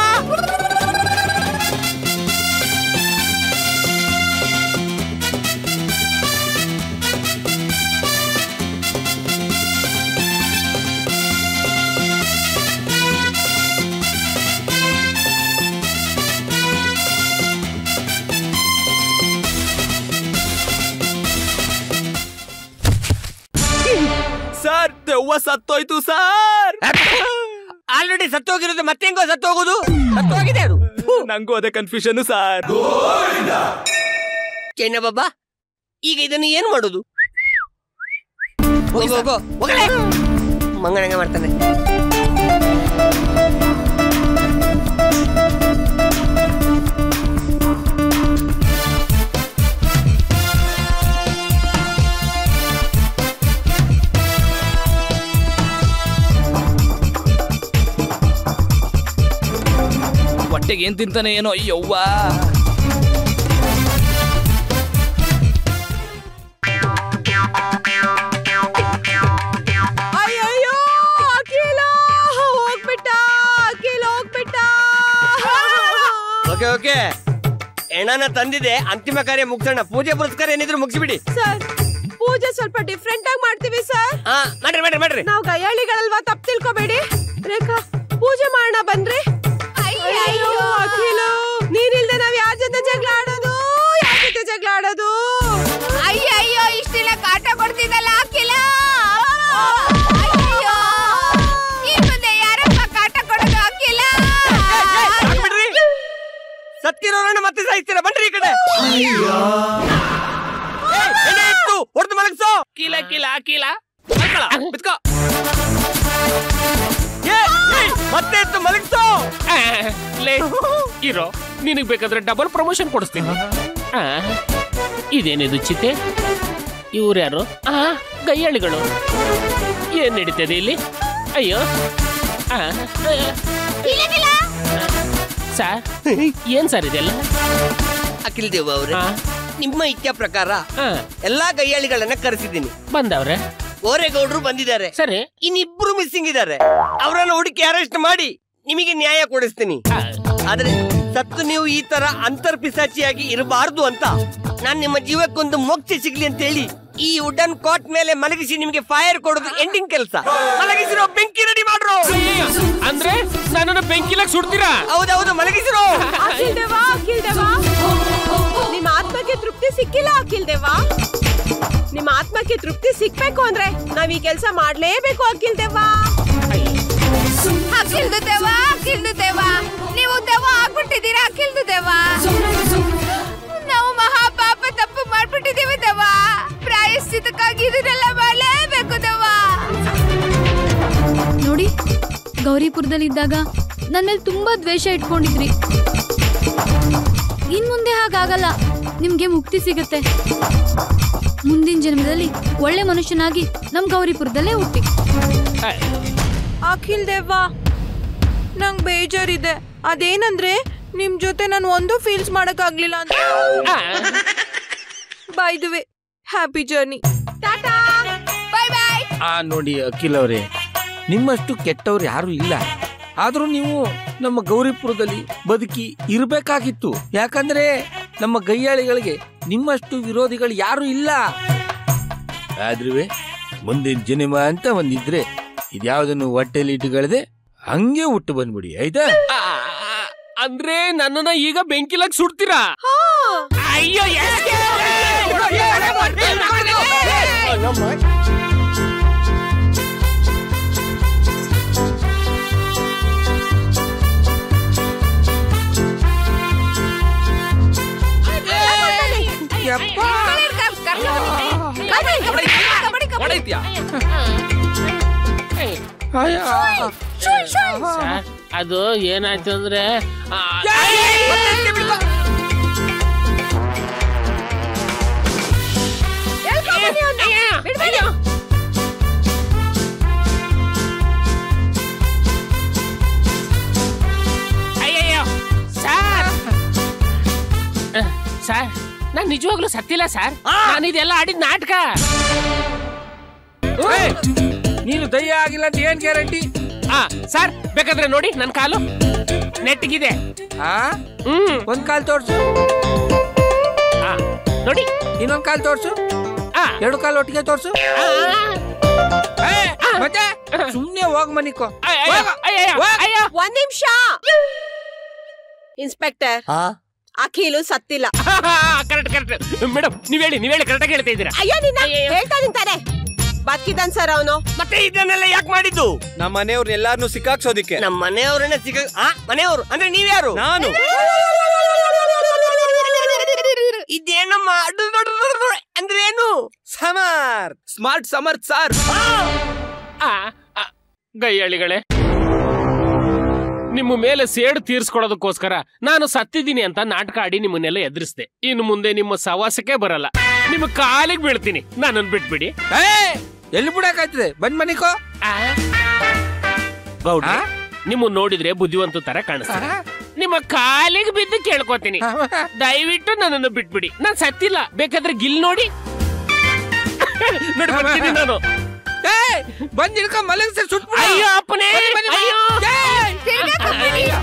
ಸರ್ ದೆವ್ವ ಸತ್ತೋಯ್ತು ಸರ್ ಆಲ್ರೆಡಿ ಸತ್ತೋಗಿರೋದು ಮತ್ತೆ ಹೆಂಗೋ ಸತ್ತೋಗೋದು ಸತ್ತೋಗಿದೆ ಅದು ನಂಗೂ ಅದೇ ಕನ್ಫ್ಯೂಷನ್ ಸರ್ ಚೈನ ಬಾಬಾ ಈಗ ಇದನ್ನು ಏನ್ ಮಾಡೋದು ಹೋಗು ಹೋಗು ಹೋಗಲೇ ಮಂಗನಂಗ ಮಾಡ್ತಾನೆ ಹೊಟ್ಟೆಗೆ ಏನ್ ತಿಂತಾನೆ ಏನೋ ಅಯ್ಯವ್ವ ಅಯ್ಯಯ್ಯೋ ಅಖಿಲ ಹೋಗ್ಬಿಟ್ಟ ಅಖಿಲ್ ಹೋಗ್ಬಿಟ್ಟ ಓಕೆ ಓಕೆ ಹೆಣನ ತಂದಿದೆ ಅಂತಿಮ ಕಾರ್ಯ ಮುಗಿಸೋಣ ಪೂಜೆ ಪುರಸ್ಕಾರ ಏನಿದ್ರು ಮುಗಿಸಿಬಿಡಿ ಸರ್ ಪೂಜೆ ಸ್ವಲ್ಪ ಡಿಫ್ರೆಂಟ್ ಆಗಿ ಮಾಡ್ತೀವಿ ಸರ್ ಹಾ ಮಾಡ್ರಿ ಮಾಡ್ರಿ ಮಾಡ್ರಿ ನಾವ್ ಗಯ್ಯಾಳಿಗಳಲ್ವಾ ತಪ್ಪು ತಿಳ್ಕೊಬೇಡಿ ರೇಖಾ ಪೂಜೆ ಮಾಡೋಣ ಬನ್ರಿ ಅಯ್ಯೋ ಅಖಿಲು ನೀನಿಲ್ದೆ ನಾವ್ ಯಾರ ಜೊತೆ ಜಗಳ ಆಡೋದು ಯಾರ ಜೊತೆ ಜಗಳ ಆಡೋದು ಅಯ್ಯೋ ಅಯ್ಯೋ ಇಷ್ಟೆಲ್ಲ ಕಾಟ ಕೊಡ್ತಿದ್ದಲ್ಲ ಹಾಕಿಲ್ಲ ಅಯ್ಯೋ ಈ ಮುಂದೆ ಯಾರಪ್ಪ ಕಾಟ ಕೊಡೋದು ಹಾಕಿಲ್ಲ ಬಿಡ್ರಿ ಸತ್ತಿರೋರನ್ನ ಮತ್ತೆ ಸಾಯಿಸ್ತೀರಾ ಬನ್ರಿ ಈ ಕಡೆ ಹೊಡೆದು ಮಲಗಿಸೋ ಕೀಲ ಕೀಲ ಕೀಲ ಬಿತ್ಕೋ ಮತ್ತೆ ಎತ್ತು ಮಲಗಿಸೋ ಲೇ ಇರೋ ನಿನಗ್ ಬೇಕಾದ್ರೆ ಡಬಲ್ ಪ್ರಮೋಷನ್ ಕೊಡಿಸ್ತೀನಿ ಆ, ಇದೇನಿದು ಚಿತೆ ಇವ್ರ್ಯಾರು ಆ ಗಯ್ಯಾಳಿಗಳು ಏನ್ ನಡೀತದೆ ಇಲ್ಲಿ ಅಯ್ಯೋ ಆ, ಸರ್ ಏನ್ ಸರ್ ಇದೆಲ್ಲ ಅಖಿಲ್ ದೇವ್ ಅವ್ರೆ ಆ, ನಿಮ್ಮ ಇಚ್ಛಾ ಪ್ರಕಾರ ಆ, ಎಲ್ಲಾ ಗಯ್ಯಾಳಿಗಳನ್ನ ಕರೆಸಿದ್ದೀನಿ ಬಂದವ್ರೆ ಓರೇಗೌಡ್ರು ಬಂದಿದ್ದಾರೆ ಸರಿ ಇನ್ನಿಬ್ರು ಮಿಸ್ಸಿಂಗ್ ಇದ್ದಾರೆ ಅವರನ್ನ ಹುಡುಕಿ ಅರೆಸ್ಟ್ ಮಾಡಿ ನಿಮಗೆ ನ್ಯಾಯ ಕೊಡಿಸ್ತೀನಿ ಆ, ಆದ್ರೆ ಸತ್ತು ನೀವು ಈ ತರ ಅಂತರ್ ಪಿಸಾಚಿಯಾಗಿ ಇರಬಾರ್ದು ಅಂತ ನಾನ್ ನಿಮ್ಮ ಜೀವಕ್ಕೊಂದು ಮೋಕ್ಷ ಸಿಗ್ಲಿ ಅಂತ ಹೇಳಿ ಈ ವುಡನ್ ಕಾಟ್ ಮೇಲೆ ಮಲಗಿಸಿ ನಿಮ್ಗೆ ಫೈರ್ ಕೊಡೋದು ಎಂಡಿಂಗ್ ಕೆಲಸ ಮಲಗಿಸಿರೋ ಬೆಂಕಿ ರೆಡಿ ಮಾಡ್ರು ಅಂದ್ರೆ ನನ್ನನ್ನು ಬೆಂಕಿಲಾಗ ಸುಡ್ತೀರಾ ಹೌದೌದು ಮಲಗಿಸಿರೋ ಅಖಿಲ್ ದೇವ ಅಖಿಲ್ ದೇವ ನಿಮ್ಮ ಆತ್ಮಕ್ಕೆ ತೃಪ್ತಿ ಸಿಕ್ಕಿಲ್ಲ ಅಖಿಲ್ ದೇವ ನಿಮ್ಮ ಆತ್ಮಕ್ಕೆ ತೃಪ್ತಿ ಸಿಕ್ಬೇಕು ಅಂದ್ರೆ ನಾವ್ ಈ ಕೆಲಸ ಮಾಡ್ಲೇಬೇಕು ಅಖಿಲ್ ದೇವ ಅಖಿಲ್ದು ದೇವ ಅಖಿಲ್ದು ದೇವ ನೀವು ದೇವ ಆಗ್ಬಿಟ್ಟಿದ್ದೀರಾ ಅಖಿಲ್ದು ದೇವ ನಾವು ಮಹಾಪಾಪ ತಪ್ಪು ಮಾಡ್ಬಿಟ್ಟಿದೀವಿ ದೇವ ಪ್ರಾಯಶ್ಚಿತಕ್ಕಾಗಿ ಇದನ್ನೆಲ್ಲ ಮಾಡಲೇಬೇಕು ದೇವ ನೋಡಿ ಗೌರಿಪುರದಲ್ಲಿದ್ದಾಗ ನನ್ನ ಮೇಲೆ ತುಂಬಾ ದ್ವೇಷ ಇಟ್ಕೊಂಡಿದ್ರಿ ಇನ್ ಮುಂದೆ ಹಾಗಾಗಲ್ಲ ನಿಮ್ಗೆ ಮುಕ್ತಿ ಸಿಗುತ್ತೆ ಮುಂದಿನ ಜನ್ಮದಲ್ಲಿ ಒಳ್ಳೆ ಮನುಷ್ಯನಾಗಿ ನಮ್ ಗೌರಿಪುರದಲ್ಲೇ ಹುಟ್ಟಿ ಅಖಿಲ್ ದೇವ ನಂಗ್ ಬೇಜಾರಿದೆ ಅದೇನಂದ್ರೆ ನಿಮ್ ಜೊತೆ ನಾನು ಒಂದು ಫೀಲ್ಸ್ ಮಾಡಕ್ ಆಗ್ಲಿಲ್ಲ ಅಂತ by the way happy journey ಟಾಟಾ ಬಾಯ್ ಬಾಯ್ ಆ ನೋಡಿ ಅಖಿಲ್ ಅವರೇ ನಿಮ್ಮಷ್ಟು ಕೆಟ್ಟವ್ರು ಯಾರು ಇಲ್ಲ ಆದ್ರೂ ನೀವು ನಮ್ಮ ಗೌರಿಪುರದಲ್ಲಿ ಬದುಕಿ ಇರಬೇಕಾಗಿತ್ತು ಯಾಕಂದ್ರೆ ನಮ್ಮ ಗೈಯಾಳಿಗಳಿಗೆ ನಿಮ್ಮಷ್ಟು ವಿರೋಧಿಗಳು ಯಾರು ಇಲ್ಲ ಆದ್ರೂ ಮುಂದಿನ ಜನಿಮ ಅಂತ ಒಂದಿದ್ರೆ ಇದ್ಯಾವುದನ್ನು ಹೊಟ್ಟೆಲಿ ಇಟ್ಟುಗಳದೆ ಹಂಗೆ ಹುಟ್ಟು ಬಂದ್ಬಿಡಿ ಆಯ್ತಾ ಆ, ಅಂದ್ರೆ ನನ್ನನ್ನ ಈಗ ಬೆಂಕಿಲಾಗ ಸುಡ್ತೀರಾ ಅಯ್ಯೋ ಹೊಡೈತ್ಯಾ ಅದು ಏನಾಯ್ತು ಅಂದ್ರೆ ಆ, ಅಯ್ಯೋ. ಅಯ್ಯಯ್ಯೋ ಸರ್ ಅಹ್, ಸರ್ ನಾನ್ ನಿಜವಾಗ್ಲೂ ಸತ್ತಿಲ್ಲ ಸರ್ ನಾನು ಇದೆಲ್ಲ ಆಡಿದ ನಾಟಕ ಏಯ್, ನೀನು ದಯ್ಯ ಆಗಿಲ್ಲ ಅಂತ ಏನ್ ಗ್ಯಾರಂಟಿ ಆ ಸರ್ ಬೇಕಾದ್ರೆ ನೋಡಿ ನನ್ನ ಕಾಲು ನೆಟ್ಗಿದೆ ಆ ಹ್ಮ್ ಒಂದ್ ಕಾಲ್ ತೋರ್ಸು ಆ, ನೋಡಿ ಇನ್ನೊಂದ್ ಕಾಲ್ ತೋರ್ಸು ಆ, ಎರಡು ಕಾಲ್ ಒಟ್ಟಿಗೆ ತೋರ್ಸು ಆ, ಏಯ್, ಮತ್ತೆ ಸುಮ್ನೆ ಹೋಗ್ ಮನಿಕೋ ಅಯ್ಯ, ಅಯ್ಯ, ಅಯ್ಯ, ಅಯ್ಯ. ಒಂದ್ ನಿಮಿಷ ಇನ್ಸ್ಪೆಕ್ಟರ್ ಅಖಿಲು ಸತ್ತಿಲ್ಲ ಕರೆಕ್ಟ್ ಕರೆಕ್ಟ್ ಮೇಡಮ್ ನೀವ್ ಹೇಳಿ ನೀವ್ ಹೇಳಿ ಕರೆಕ್ಟಾಗಿ ಹೇಳ್ತಾ ಇದ್ದೀರಾ ಅಯ್ಯೋ ನಿನ್ನ ಹೇಳ್ತಾ ನಿಂತಾನೆ ಬದುಕಿದ್ದಾನ್ ಸರ್ ಅವನು ಮತ್ತೆ ಇದನ್ನೆಲ್ಲ ಯಾಕೆ ಮಾಡಿದ್ದು ನಮ್ಮ ಮನೆಯವ್ರನ್ನ ಎಲ್ಲಾರನ್ನೂ ಸಿಕ್ಕಾಕ್ಸೋದಿಕ್ಕೆ ನಮ್ಮ ಮನೆಯವರನ್ನ ಸಿಗ ಆ ಮನೆಯವರು ಅಂದ್ರೆ ನೀವ್ಯಾರು ನಾನು ಇದೇನಮ್ಮ ಅಡ್ಡು ದೊಡ್ಡ ದೊಡ್ಡ ಅಂದ್ರೆ ಏನು ಸಮರ್ ಸ್ಮಾರ್ಟ್ ಸಮರ್ಥ್ ಸರ್ ಆ, ಆ, ಗೈಯಾಳಿಗಳೇ ನಿಮ್ಮ ಮೇಲೆ ಸೇಡು ತೀರ್ಸ್ಕೊಳ್ಳೋದಕ್ಕೋಸ್ಕರ ನಾನು ಸತ್ತಿದ್ದೀನಿ ಅಂತ ನಾಟಕ ಆಡಿ ನಿಮ್ಮನ್ನೆಲ್ಲ ಎದುರಿಸ್ದೆ ಇನ್ನು ಮುಂದೆ ನಿಮ್ಮ ಸವಾಸಕ್ಕೆ ಬರಲ್ಲ ನಿಮ್ಮ ಕಾಲಿಗೆ ಬೀಳ್ತೀನಿ ನನ್ನನ್ನು ಬಿಟ್ಬಿಡಿ ಏಯ್, ಎಲ್ಲಿ ಬಿಡಕಾಯ್ತದೆ ಬಂದ್ ಮನಿಕೋ ಆ? ಗೌಡ್ರೆ ನಿಮ್ಮ ನೋಡಿದ್ರೆ ಬುದ್ಧಿವಂತ ತರ ಕಾಣಿಸ್ತಾರೆ ನಿಮ್ಮ ಕಾಲಿಗೆ ಬಿದ್ದು ಕೇಳ್ಕೊತೀನಿ ದಯವಿಟ್ಟು ನನ್ನನ್ನು ಬಿಟ್ಬಿಡಿ ನಾನ್ ಸತ್ತಿಲ್ಲ ಬೇಕಾದ್ರೆ ಗಿಲ್ ನೋಡಿ ನೋಡಿ ಬರ್ತೀನಿ ನಾನು ಏಯ್, ಬಂದ್ ಹಿಡ್ಕೊ ಮಲಗಿಸಿ ಸುಟ್ಬಿಡು. ಅಯ್ಯೋ ಅಪ್ಪನೇ ಬನ್ನಿ, ಬನ್ನಿ, ಬನ್ನಿ. ಅಯ್ಯೋ ಏಯ್,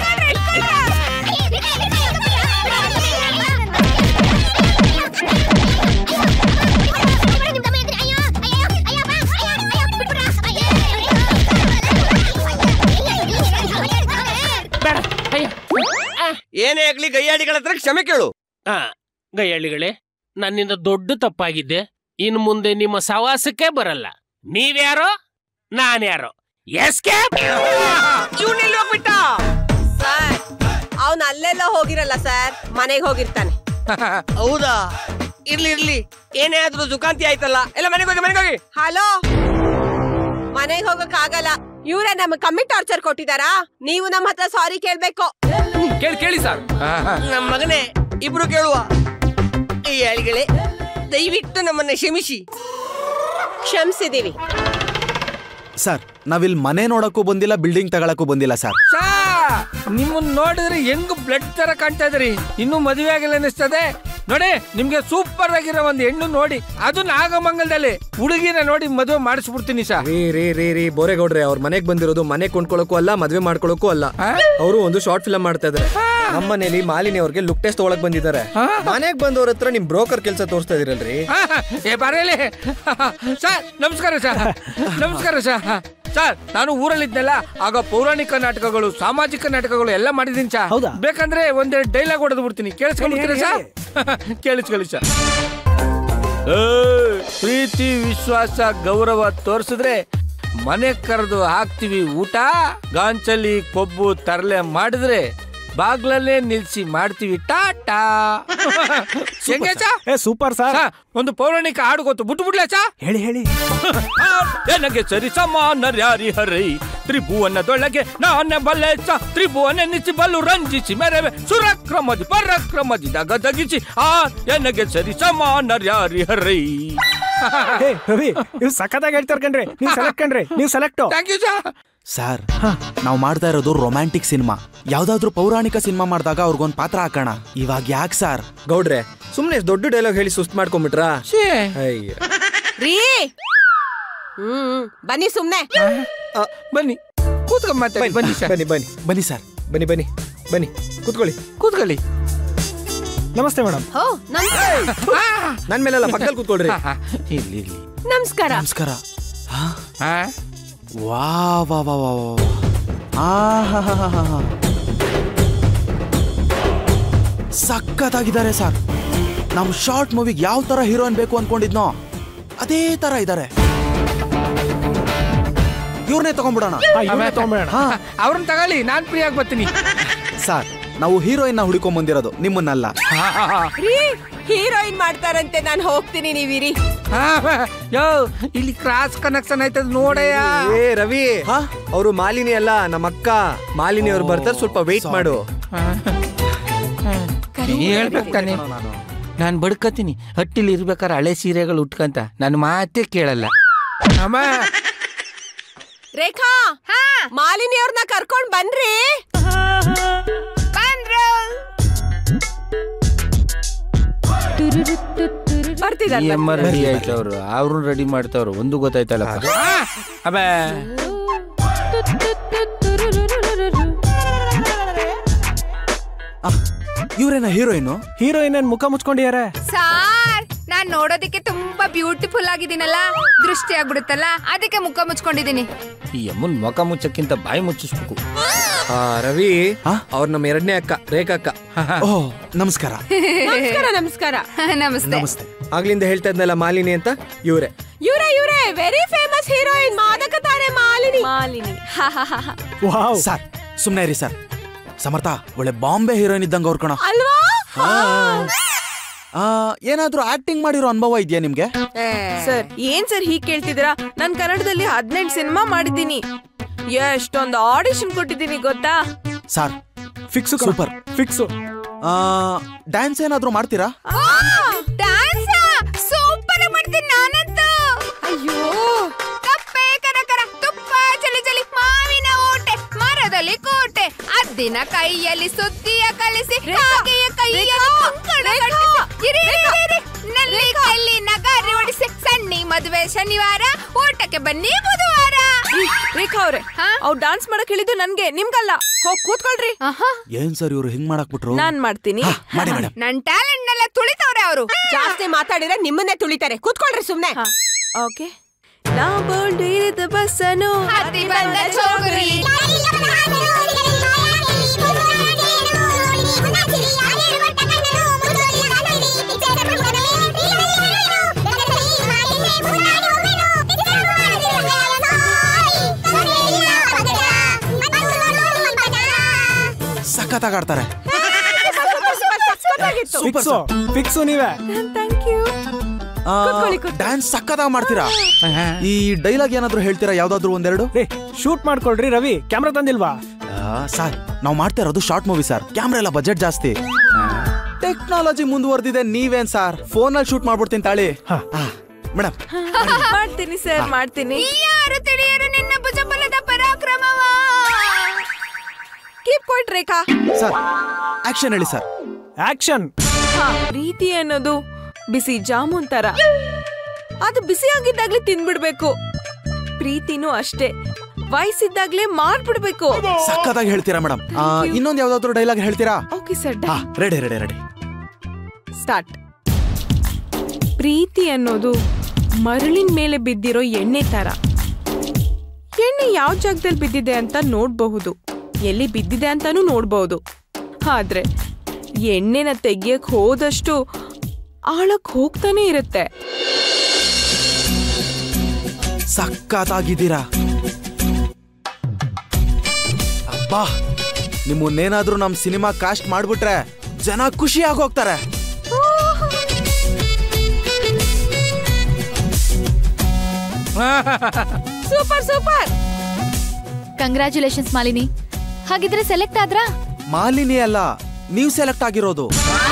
ಬೇಡ ಅಯ್ಯೋ ಆ. ಏನೇ ಆಗ್ಲಿ ಗೈಯಾಡಿಗಳ ಹತ್ರ ಕ್ಷಮೆ ಕೇಳು ಆ, ಗಯ್ಯಳ್ಳಿಗಳೇ ನನ್ನಿಂದ ದೊಡ್ಡ ತಪ್ಪಾಗಿದ್ದೆ ಇನ್ನು ಮುಂದೆ ನಿಮ್ಮ ಸವಾಸಕ್ಕೆ ಬರಲ್ಲ ನೀವ್ಯಾರೋ ನಾನ್ಯಾರೋ ಎಸ್ಕೇಪ್ ಇವನೆಲ್ಲಿ ಹೋಗ್ಬಿಟ್ಟ ಸರ್ ಅವನ್ ಅಲ್ಲೆಲ್ಲ ಹೋಗಿರಲ್ಲ ಸರ್ ಮನೆಗೆ ಹೋಗಿರ್ತಾನೆ ಹೌದಾ ಇರ್ಲಿ ಇರ್ಲಿ ಏನೇ ಆದ್ರೂ ಸುಖಾಂತಿ ಆಯ್ತಲ್ಲ ಎಲ್ಲ ಮನೆಗೆ ಹೋಗಿ ಮನೆಗೆ ಹೋಗಿ ಹಲೋ ಮನೆಗೆ ಹೋಗಕ್ ಆಗಲ್ಲ ಇವ್ರೆ ನಮ್ಗೆ ಕಮ್ಮಿ ಟಾರ್ಚರ್ ಕೊಟ್ಟಿದಾರಾ ನೀವು ನಮ್ಮ ಹತ್ರ ಸಾರಿ ಕೇಳ್ಬೇಕು ಕೇಳಿ ಕೇಳಿ ಸರ್ ನಮ್ಮ ಮಗನೇ ಇಬ್ರು ಕೇಳುವ ಈ ಅಳಿಗಳೇ ದಯವಿಟ್ಟು ನಮ್ಮನ್ನ ಕ್ಷಮಿಸಿ ಕ್ಷಮಿಸಿದೀವಿ ಸರ್ ನಾವಿಲ್ಲಿ ಮನೆ ನೋಡಕ್ಕೂ ಬಂದಿಲ್ಲ ಬಿಲ್ಡಿಂಗ್ ತಗೊಳಕ್ಕೂ ಬಂದಿಲ್ಲ ಸರ್ ಸಾ ನಿಮ್ಮನ್ನ ನೋಡಿದ್ರೆ ಹೆಂಗ್ ಬ್ಲಡ್ ತರ ಕಾಣ್ತಾ ಇದ್ರಿ ಇನ್ನೂ ಮದುವೆ ಆಗಿಲ್ಲ ಅನಿಸ್ತದೆ ನೋಡಿ ನಿಮ್ಗೆ ಸೂಪರ್ ಆಗಿರೋ ಒಂದು ಹೆಣ್ಣು ನೋಡಿ ಅದು ನಾಗಮಂಗಲದಲ್ಲಿ ಹುಡುಗಿನ ನೋಡಿ ಮದುವೆ ಮಾಡಿಸ್ಬಿಡ್ತೀನಿ ಸಾ ರೀ ರೀ ರೀ ರೀ ಬೋರೇಗೌಡ್ರೆ ಅವ್ರ ಮನೆಗ್ ಬಂದಿರೋದು ಮನೆ ಕೊಂಡ್ಕೊಳಕ್ಕೂ ಅಲ್ಲ ಮದ್ವೆ ಮಾಡ್ಕೊಳಕ್ಕೂ ಅಲ್ಲ ಆ? ಅವರು ಒಂದು ಶಾರ್ಟ್ ಫಿಲಂ ಮಾಡ್ತಾ ಇದಾರೆ ನಮ್ಮನೇಲಿ ಮಾಲಿನಿ ಅವ್ರಿಗೆ ಲುಕ್ ಟೆಸ್ಟ್ ತಗೊಳಕ್ ಬಂದಿದ್ದಾರೆ ಮನೆಗ್ ಬಂದವ್ರ ಹತ್ರ ನಿಮ್ ಬ್ರೋಕರ್ ಕೆಲಸ ತೋರಿಸ್ತಾ ಇದೀರಲ್ರಿ ಏ ಬರೇಲಿ ಸರ್ ನಮಸ್ಕಾರ ಸರ್ ನಮಸ್ಕಾರ ಸರ್ ಸರ್ ನಾನು ಊರಲ್ಲಿದ್ನಲ್ಲ ಆಗ ಪೌರಾಣಿಕ ನಾಟಕಗಳು ಸಾಮಾಜಿಕ ನಾಟಕಗಳು ಎಲ್ಲ ಮಾಡಿದೀನಿ ಸರ್ ಹೌದಾ? ಬೇಕಂದ್ರೆ ಒಂದೆರಡು ಡೈಲಾಗ್ ಹೊಡೆದು ಬಿಡ್ತೀನಿ ಕೇಳಿಸ್ಕೊಂಡ್ಬಿಡ್ತೀರಾ ಸರ್ ಕೇಳಿಸ್ಕೊಳ್ಳಿ ಸರ್ ಏ, ಪ್ರೀತಿ ವಿಶ್ವಾಸ ಗೌರವ ತೋರಿಸಿದ್ರೆ ಮನೆ ಕರೆದು ಹಾಕ್ತಿವಿ ಊಟ ಗಾಂಚಲಿ ಕೊಬ್ಬು ತರಲೆ ಮಾಡಿದ್ರೆ ಬಾಗ್ಲಲ್ಲೇ ನಿಲ್ಸಿ ಮಾಡ್ತೀವಿ ಟಾಟಾ ಹೆಂಗೆ ಸಾ ಏ ಸೂಪರ್ ಸರ್ ಒಂದು ಪೌರಾಣಿಕ ಹಾಡು ಗೊತ್ತು ಬಿಟ್ಟು ಬಿಡ್ಲಾ ಚಾ ಹೇಳಿ ಹೇಳಿ ನನಗೆ ಸರಿ ಸಮಾನ ಯಾರಿ ಹರೈ ತ್ರಿಭುವನದೊಳಗೆ ನಾನೇ ಬಲ್ಲೆಚ್ಚ ತ್ರಿಭುವನ ನಿಚ್ಚಿ ಬಲ್ಲು ರಂಜಿಸಿ ಮೆರವೆ ಸುರಕ್ರಮದಿ ಪರಕ್ರಮದಿ ದಗದಗಿಸಿ ಆ ನನಗೆ ಸರಿ ಸಮಾನ ಯಾರಿ ಹರೈ ಹೇ ರವಿ ನೀವು ಸಖತ್ತಾಗಿ ಹೇಳ್ತಾರ ಕಣ್ರಿ ನೀವು ಸೆಲೆಕ್ಟ್ ಕಣ್ರಿ ನೀವು ಸೆಲೆಕ್ಟ್ ಥ್ಯಾಂಕ್ ಯು ಸಾ ಸರ್ ನಾವು ಮಾಡ್ತಾ ಇರೋದು ರೊಮ್ಯಾಂಟಿಕ್ ಸಿನಿಮಾ ಯಾವ್ದಾದ್ರು ಪೌರಾಣಿಕ ಸಿನಿಮಾ ಮಾಡಿದಾಗ ಅವ್ರಿಗೊಂದ್ ಪಾತ್ರ ಹಾಕೋಣ ಇವಾಗ ಯಾಕೆ ಸರ್ ಗೌಡ್ರೆ ಸುಮ್ನೆ ದೊಡ್ಡ ಡೈಲಾಗ್ ಹೇಳಿ ಸುಸ್ತ್ ಮಾಡ್ಕೊಂಬಿಟ್ರಾ ಅಯ್ಯ ರೀ ಹ್ಮ್ ಬನ್ನಿ ಸುಮ್ನೆ ಬನ್ನಿ ಕೂತ್ಕೊಂಡ್ ಮಾತಾಡಿ ಬನ್ನಿ ಸರ್ ಬನ್ನಿ ಬನ್ನಿ ಬನ್ನಿ ಸರ್ ಬನ್ನಿ ಬನ್ನಿ ಬನ್ನಿ ಕೂತ್ಕೊಳ್ಳಿ ಕೂತ್ಕೊಳ್ಳಿ ನಮಸ್ತೆ ಮೇಡಮ್ ಓ ನಮಸ್ಕಾರ ನನ್ ಮೇಲೆಲ್ಲ ಪಕ್ಕದಲ್ಲಿ ಕೂತ್ಕೊಳ್ರಿ ಇಲ್ಲಿ ಇಲ್ಲಿ ನಮಸ್ಕಾರ ನಮಸ್ಕಾರ ಹಾ ವಾ ವಾ ವಾ ವಾ ವಾ ಆ ಹಾ ಹಾ ಹಾ ಹಾ ಹಾ ಸಖತ್ತಾಗಿದ್ದಾರೆ ಸರ್ ನಮ್ ಶಾರ್ಟ್ ಮೂವಿಗೆ ಯಾವ ತರ ಹೀರೋಯಿನ್ ಬೇಕು ಅನ್ಕೊಂಡಿದ್ನೋ ಅದೇ ತರ ಇದ್ದಾರೆ ಇವ್ರನ್ನೇ ತಗೊಂಡ್ಬಿಡೋಣ ಇವ್ರನ್ನೇ ತಗೊಂಬೇಡ ಅವ್ರನ್ನ ತಗೊಳ್ಳಿ ನಾನ್ ಫ್ರೀ ಆಗಿ ಬರ್ತೀನಿ ಸರ್ ನಾವು ಹೀರೋಯಿನ್ ನ ಹುಡುಕೊಂಡ್ ಬಂದಿರೋದು ನಿಮ್ಮನ್ನಲ್ಲ ರೀ ಹೀರೋಯಿನ್ ಮಾಡ್ತಾರಂತೆ ನಾನು ಹೋಗ್ತೀನಿ ನೀವಿರಿ ಹಾ, ಯೋ ಇಲ್ಲಿ ಕ್ರಾಸ್ ಕನೆಕ್ಷನ್ ಆಯ್ತದ ನೋಡಯ್ಯ ಏ ರವಿ ಅವರು ಮಾಲಿನಿ ಅಲ್ಲ ನಮ್ಮ ಅಕ್ಕ ಮಾಲಿನಿ ಅವ್ರು ಬರ್ತಾರೆ ಸ್ವಲ್ಪ ವೇಟ್ ಮಾಡು ಹೇಳ್ಬೇಕು ತಾನೆ ನಾನು ಬಡ್ಕತೀನಿ ಹಟ್ಟಿಲಿ ಇರ್ಬೇಕಾದ್ರೆ ಹಳೆ ಸೀರೆಗಳು ಉಟ್ಕಂತ ನನ್ನ ಮಾತೇ ಕೇಳಲ್ಲ ಅಮ್ಮ ರೇಖಾ ಮಾಲಿನಿ ಅವ್ರನ್ನ ಕರ್ಕೊಂಡ್ ಬನ್ರಿ ಬರ್ತಿದ್ದಾರೆ ಈ ಅಮ್ಮ ರೆಡಿ ಆಯ್ತವ್ರು ಅವ್ರು ರೆಡಿ ಮಾಡ್ತಾವ್ರು ಒಂದು ಗೊತ್ತಾಯ್ತಲ್ಲ ಅಬೇ ಇವ್ರೇನ ಹೀರೋಯಿನ್ ಹೀರೋಯಿನ್ ಮುಖ ಮುಚ್ಕೊಂಡಿದ್ದಾರೆ ಸಾರ್ ನಾನ್ ನೋಡೋದಕ್ಕೆ ತುಂಬಾ ಬ್ಯೂಟಿಫುಲ್ ಆಗಿದ್ದೀನಲ್ಲ ದೃಷ್ಟಿ ಆಗ್ಬಿಡುತ್ತಲ್ಲ ಅದಕ್ಕೆ ಮುಖ ಮುಚ್ಕೊಂಡಿದ್ದೀನಿ ಈ ಅಮ್ಮನ್ ಮುಖ ಮುಚ್ಚಕ್ಕಿಂತ ಬಾಯಿ ಮುಚ್ಚಿಸ್ಬೇಕು ಆ, ರವಿ ಅವ್ರು ನಮ್ಮ ಎರಡನೇ ಅಕ್ಕ ರೇಖಾ ಅಕ್ಕ ಓ ನಮಸ್ಕಾರ ನಮಸ್ಕಾರ ನಮಸ್ಕಾರ ನಮಸ್ತೆ ನಮಸ್ತೆ ಆಗ್ಲಿಂದ ಹೇಳ್ತಾ ಇದ್ನಲ್ಲ ಮಾಲಿನಿ ಅಂತ ಇವ್ರೆ ಇವ್ರೆ ಇವ್ರೆ ವೆರಿ ಫೇಮಸ್ ಹೀರೋಯಿನ್ ಮಾದಕ ತಾರೆ ಮಾಲಿನಿ ಮಾಲಿನಿ ವಾವ್ ಸರ್ ಸುಮ್ನೆ ಇರಿ ಸರ್ ಸಮರ್ಥ ಒಳ್ಳೆ ಬಾಂಬೆ ಹೀರೋಯಿನ್ ಇದ್ದಂಗ ಅವ್ರ ಕಣ ಅಲ್ವಾ ಆ, ಏನಾದ್ರೂ ಆಕ್ಟಿಂಗ್ ಮಾಡಿರೋ ಅನುಭವ ಇದೆಯಾ ನಿಮ್ಗೆ ಸರ್ ಏನ್ ಸರ್ ಹೀಗ್ ಕೇಳ್ತಿದ್ದೀರಾ ನಾನ್ ಕನ್ನಡದಲ್ಲಿ ಹದಿನೆಂಟು ಸಿನಿಮಾ ಮಾಡಿದ್ದೀನಿ ಎಷ್ಟೊಂದು ಆಡಿಷನ್ ಕೊಟ್ಟಿದ್ದೀನಿ ಗೊತ್ತಾ sir fix super fix dance ಏನಾದ್ರೂ ಮಾಡ್ತೀರಾ ಡ್ಯಾನ್ಸ್ ಸೂಪರ್ ಮಾಡ್ತೀನಿ ನಾನಂತೂ ಅಯ್ಯೋ ಕಪ್ಪೆ ಕರಕರ ತುಪ್ಪ ಚಳಿ ಚಳಿ ಮಾವಿನ ಊಟೆ ಮರದಲ್ಲಿ ಕೋಟೆ ಅದ್ದಿನ ಕೈಯಲ್ಲಿ ಸುದ್ದಿಯ ಕಲಿಸಿ ಕಾಗೆಯ ಕೈಯಲ್ಲಿ ಕಂಕಣ ಕಟ್ಟಿಸಿ ಇರಿ, ಇರಿ, ಇರಿ, ಇರಿ. ನಲ್ಲಿ ಕಲ್ಲಿ ನಗಾರಿ ಹೊಡಿಸಿ ಸಣ್ಣಿ ಮದುವೆ ಶನಿವಾರ ಊಟಕ್ಕೆ ಬನ್ನಿ ಬುಧವಾರ ರೇಖಾ ಅವ್ರೆ ಅವ್ರು ಡಾನ್ಸ್ ಮಾಡಕ್ ಹೇಳಿದ್ದು ನನ್ಗೆ ನಿಮ್ಗಲ್ಲ ಹೋಗ್ ಕೂತ್ಕೊಳ್ರಿ ಏನ್ ಸರ್ ಇವ್ರು ಹಿಂಗ್ ಮಾಡಕ್ ಬಿಟ್ರು ನಾನ್ ಮಾಡ್ತೀನಿ ಮಾಡಿ ಮೇಡಮ್ ನನ್ ಟ್ಯಾಲೆಂಟ್ ನೆಲ್ಲ ತುಳಿತವ್ರೆ ಅವರು ಜಾಸ್ತಿ ಮಾತಾಡಿದ್ರೆ ನಿಮ್ಮನ್ನೇ ತುಳಿತಾರೆ ಕೂತ್ಕೊಳ್ರಿ ಸುಮ್ನೆ ಓಕೆ ನಾ ಬೋಲ್ಡ್ ಇರಿದ ಬಸ್ಸನು ಹತ್ತಿ ಬಂದ ಚೋಗುರಿ ಸಖತ್ತಾಗಿ ಆಡ್ತಾರೆ ಫಿಕ್ಸ್ ಫಿಕ್ಸು ನೀವೇ ಥ್ಯಾಂಕ್ ಯು ಡ್ಯಾನ್ಸ್ ಸಖತ್ತಾಗಿ ಮಾಡ್ತೀರಾ ಈ ಡೈಲಾಗ್ ಏನಾದ್ರೂ ಹೇಳ್ತೀರಾ ಯಾವ್ದಾದ್ರು ಒಂದೆರಡು ರೇ ಶೂಟ್ ಮಾಡ್ಕೊಳ್ರಿ ರವಿ ಕ್ಯಾಮ್ರಾ ತಂದಿಲ್ವಾ ಸರ್ ನಾವು ಮಾಡ್ತಾ ಇರೋದು ಶಾರ್ಟ್ ಮೂವಿ ಸರ್ ಕ್ಯಾಮ್ರಾ ಎಲ್ಲ ಬಜೆಟ್ ಜಾಸ್ತಿ ಟೆಕ್ನಾಲಜಿ ಮುಂದುವರೆದಿದೆ ನೀವೇನ್ ಸರ್ ಫೋನ್ ಅಲ್ಲಿ ಶೂಟ್ ಮಾಡ್ಬಿಡ್ತೀನಿ ತಾಳಿ ಮೇಡಮ್ ಮಾಡ್ತೀನಿ ಸರ್ ಮಾಡ್ತೀನಿ ಯಾರು ತಿಳಿಯರು ನಿನ್ನ ಭುಜಬಲದ ಪರಾಕ್ರಮವ ಕೀಪ್ ಕೊಟ್ ರೇಖಾ ಸರ್ ಆಕ್ಷನ್ ಹೇಳಿ ಸರ್ ಆಕ್ಷನ್ ಪ್ರೀತಿ ಅನ್ನೋದು ಬಿಸಿ ಜಾಮೂನ್ ತರ ಅದು ಬಿಸಿ ಆಗಿದ್ದಾಗ್ಲೇ ತಿನ್ಬಿಡ್ಬೇಕು ಪ್ರೀತಿನೂ ಅಷ್ಟೇ ವಯಸ್ಸಿದ್ದಾಗ್ಲೇ ಮಾಡ್ಬಿಡ್ಬೇಕು ಸಕ್ಕತ್ತಾಗಿ ಹೇಳ್ತೀರಾ ಮೇಡಮ್ ಇನ್ನೊಂದ್ ಯಾವ್ದಾದ್ರು ಡೈಲಾಗ್ ಹೇಳ್ತೀರಾ ಓಕೆ ಸರ್ ಹಾ ರೆಡಿ ರೆಡಿ ರೆಡಿ ಸ್ಟಾರ್ಟ್ ಪ್ರೀತಿ ಅನ್ನೋದು ಮರಳಿನ ಮೇಲೆ ಬಿದ್ದಿರೋ ಎಣ್ಣೆ ತರ ಎಣ್ಣೆ ಯಾವ ಜಾಗದಲ್ಲಿ ಬಿದ್ದಿದೆ ಅಂತ ನೋಡಬಹುದು ಎಲ್ಲಿ ಬಿದ್ದಿದೆ ಅಂತಾನೂ ನೋಡಬಹುದು ಆದ್ರೆ ಎಣ್ಣೆನ ತೆಗಿಯಕ್ ಹೋದಷ್ಟು ಆಳಕ್ ಹೋಗ್ತಾನೆ ಇರುತ್ತೆ ಸಕ್ಕತ್ತಾಗಿದ್ದೀರಾ ಅಬ್ಬಾ ನಿಮ್ಮನ್ನೇನಾದ್ರೂ ನಮ್ ಸಿನಿಮಾ ಕಾಸ್ಟ್ ಮಾಡ್ಬಿಟ್ರೆ ಜನ ಖುಷಿಯಾಗಿ ಹೋಗ್ತಾರೆ ಸೂಪರ್ ಸೂಪರ್ ಕಂಗ್ರ್ಯಾಚುಲೇಷನ್ಸ್ ಮಾಲಿನಿ ಹಾಗಿದ್ರೆ ಸೆಲೆಕ್ಟ್ ಆದ್ರಾ ಮಾಲಿನಿ ಅಲ್ಲ ನೀವು ಸೆಲೆಕ್ಟ್ ಆಗಿರೋದು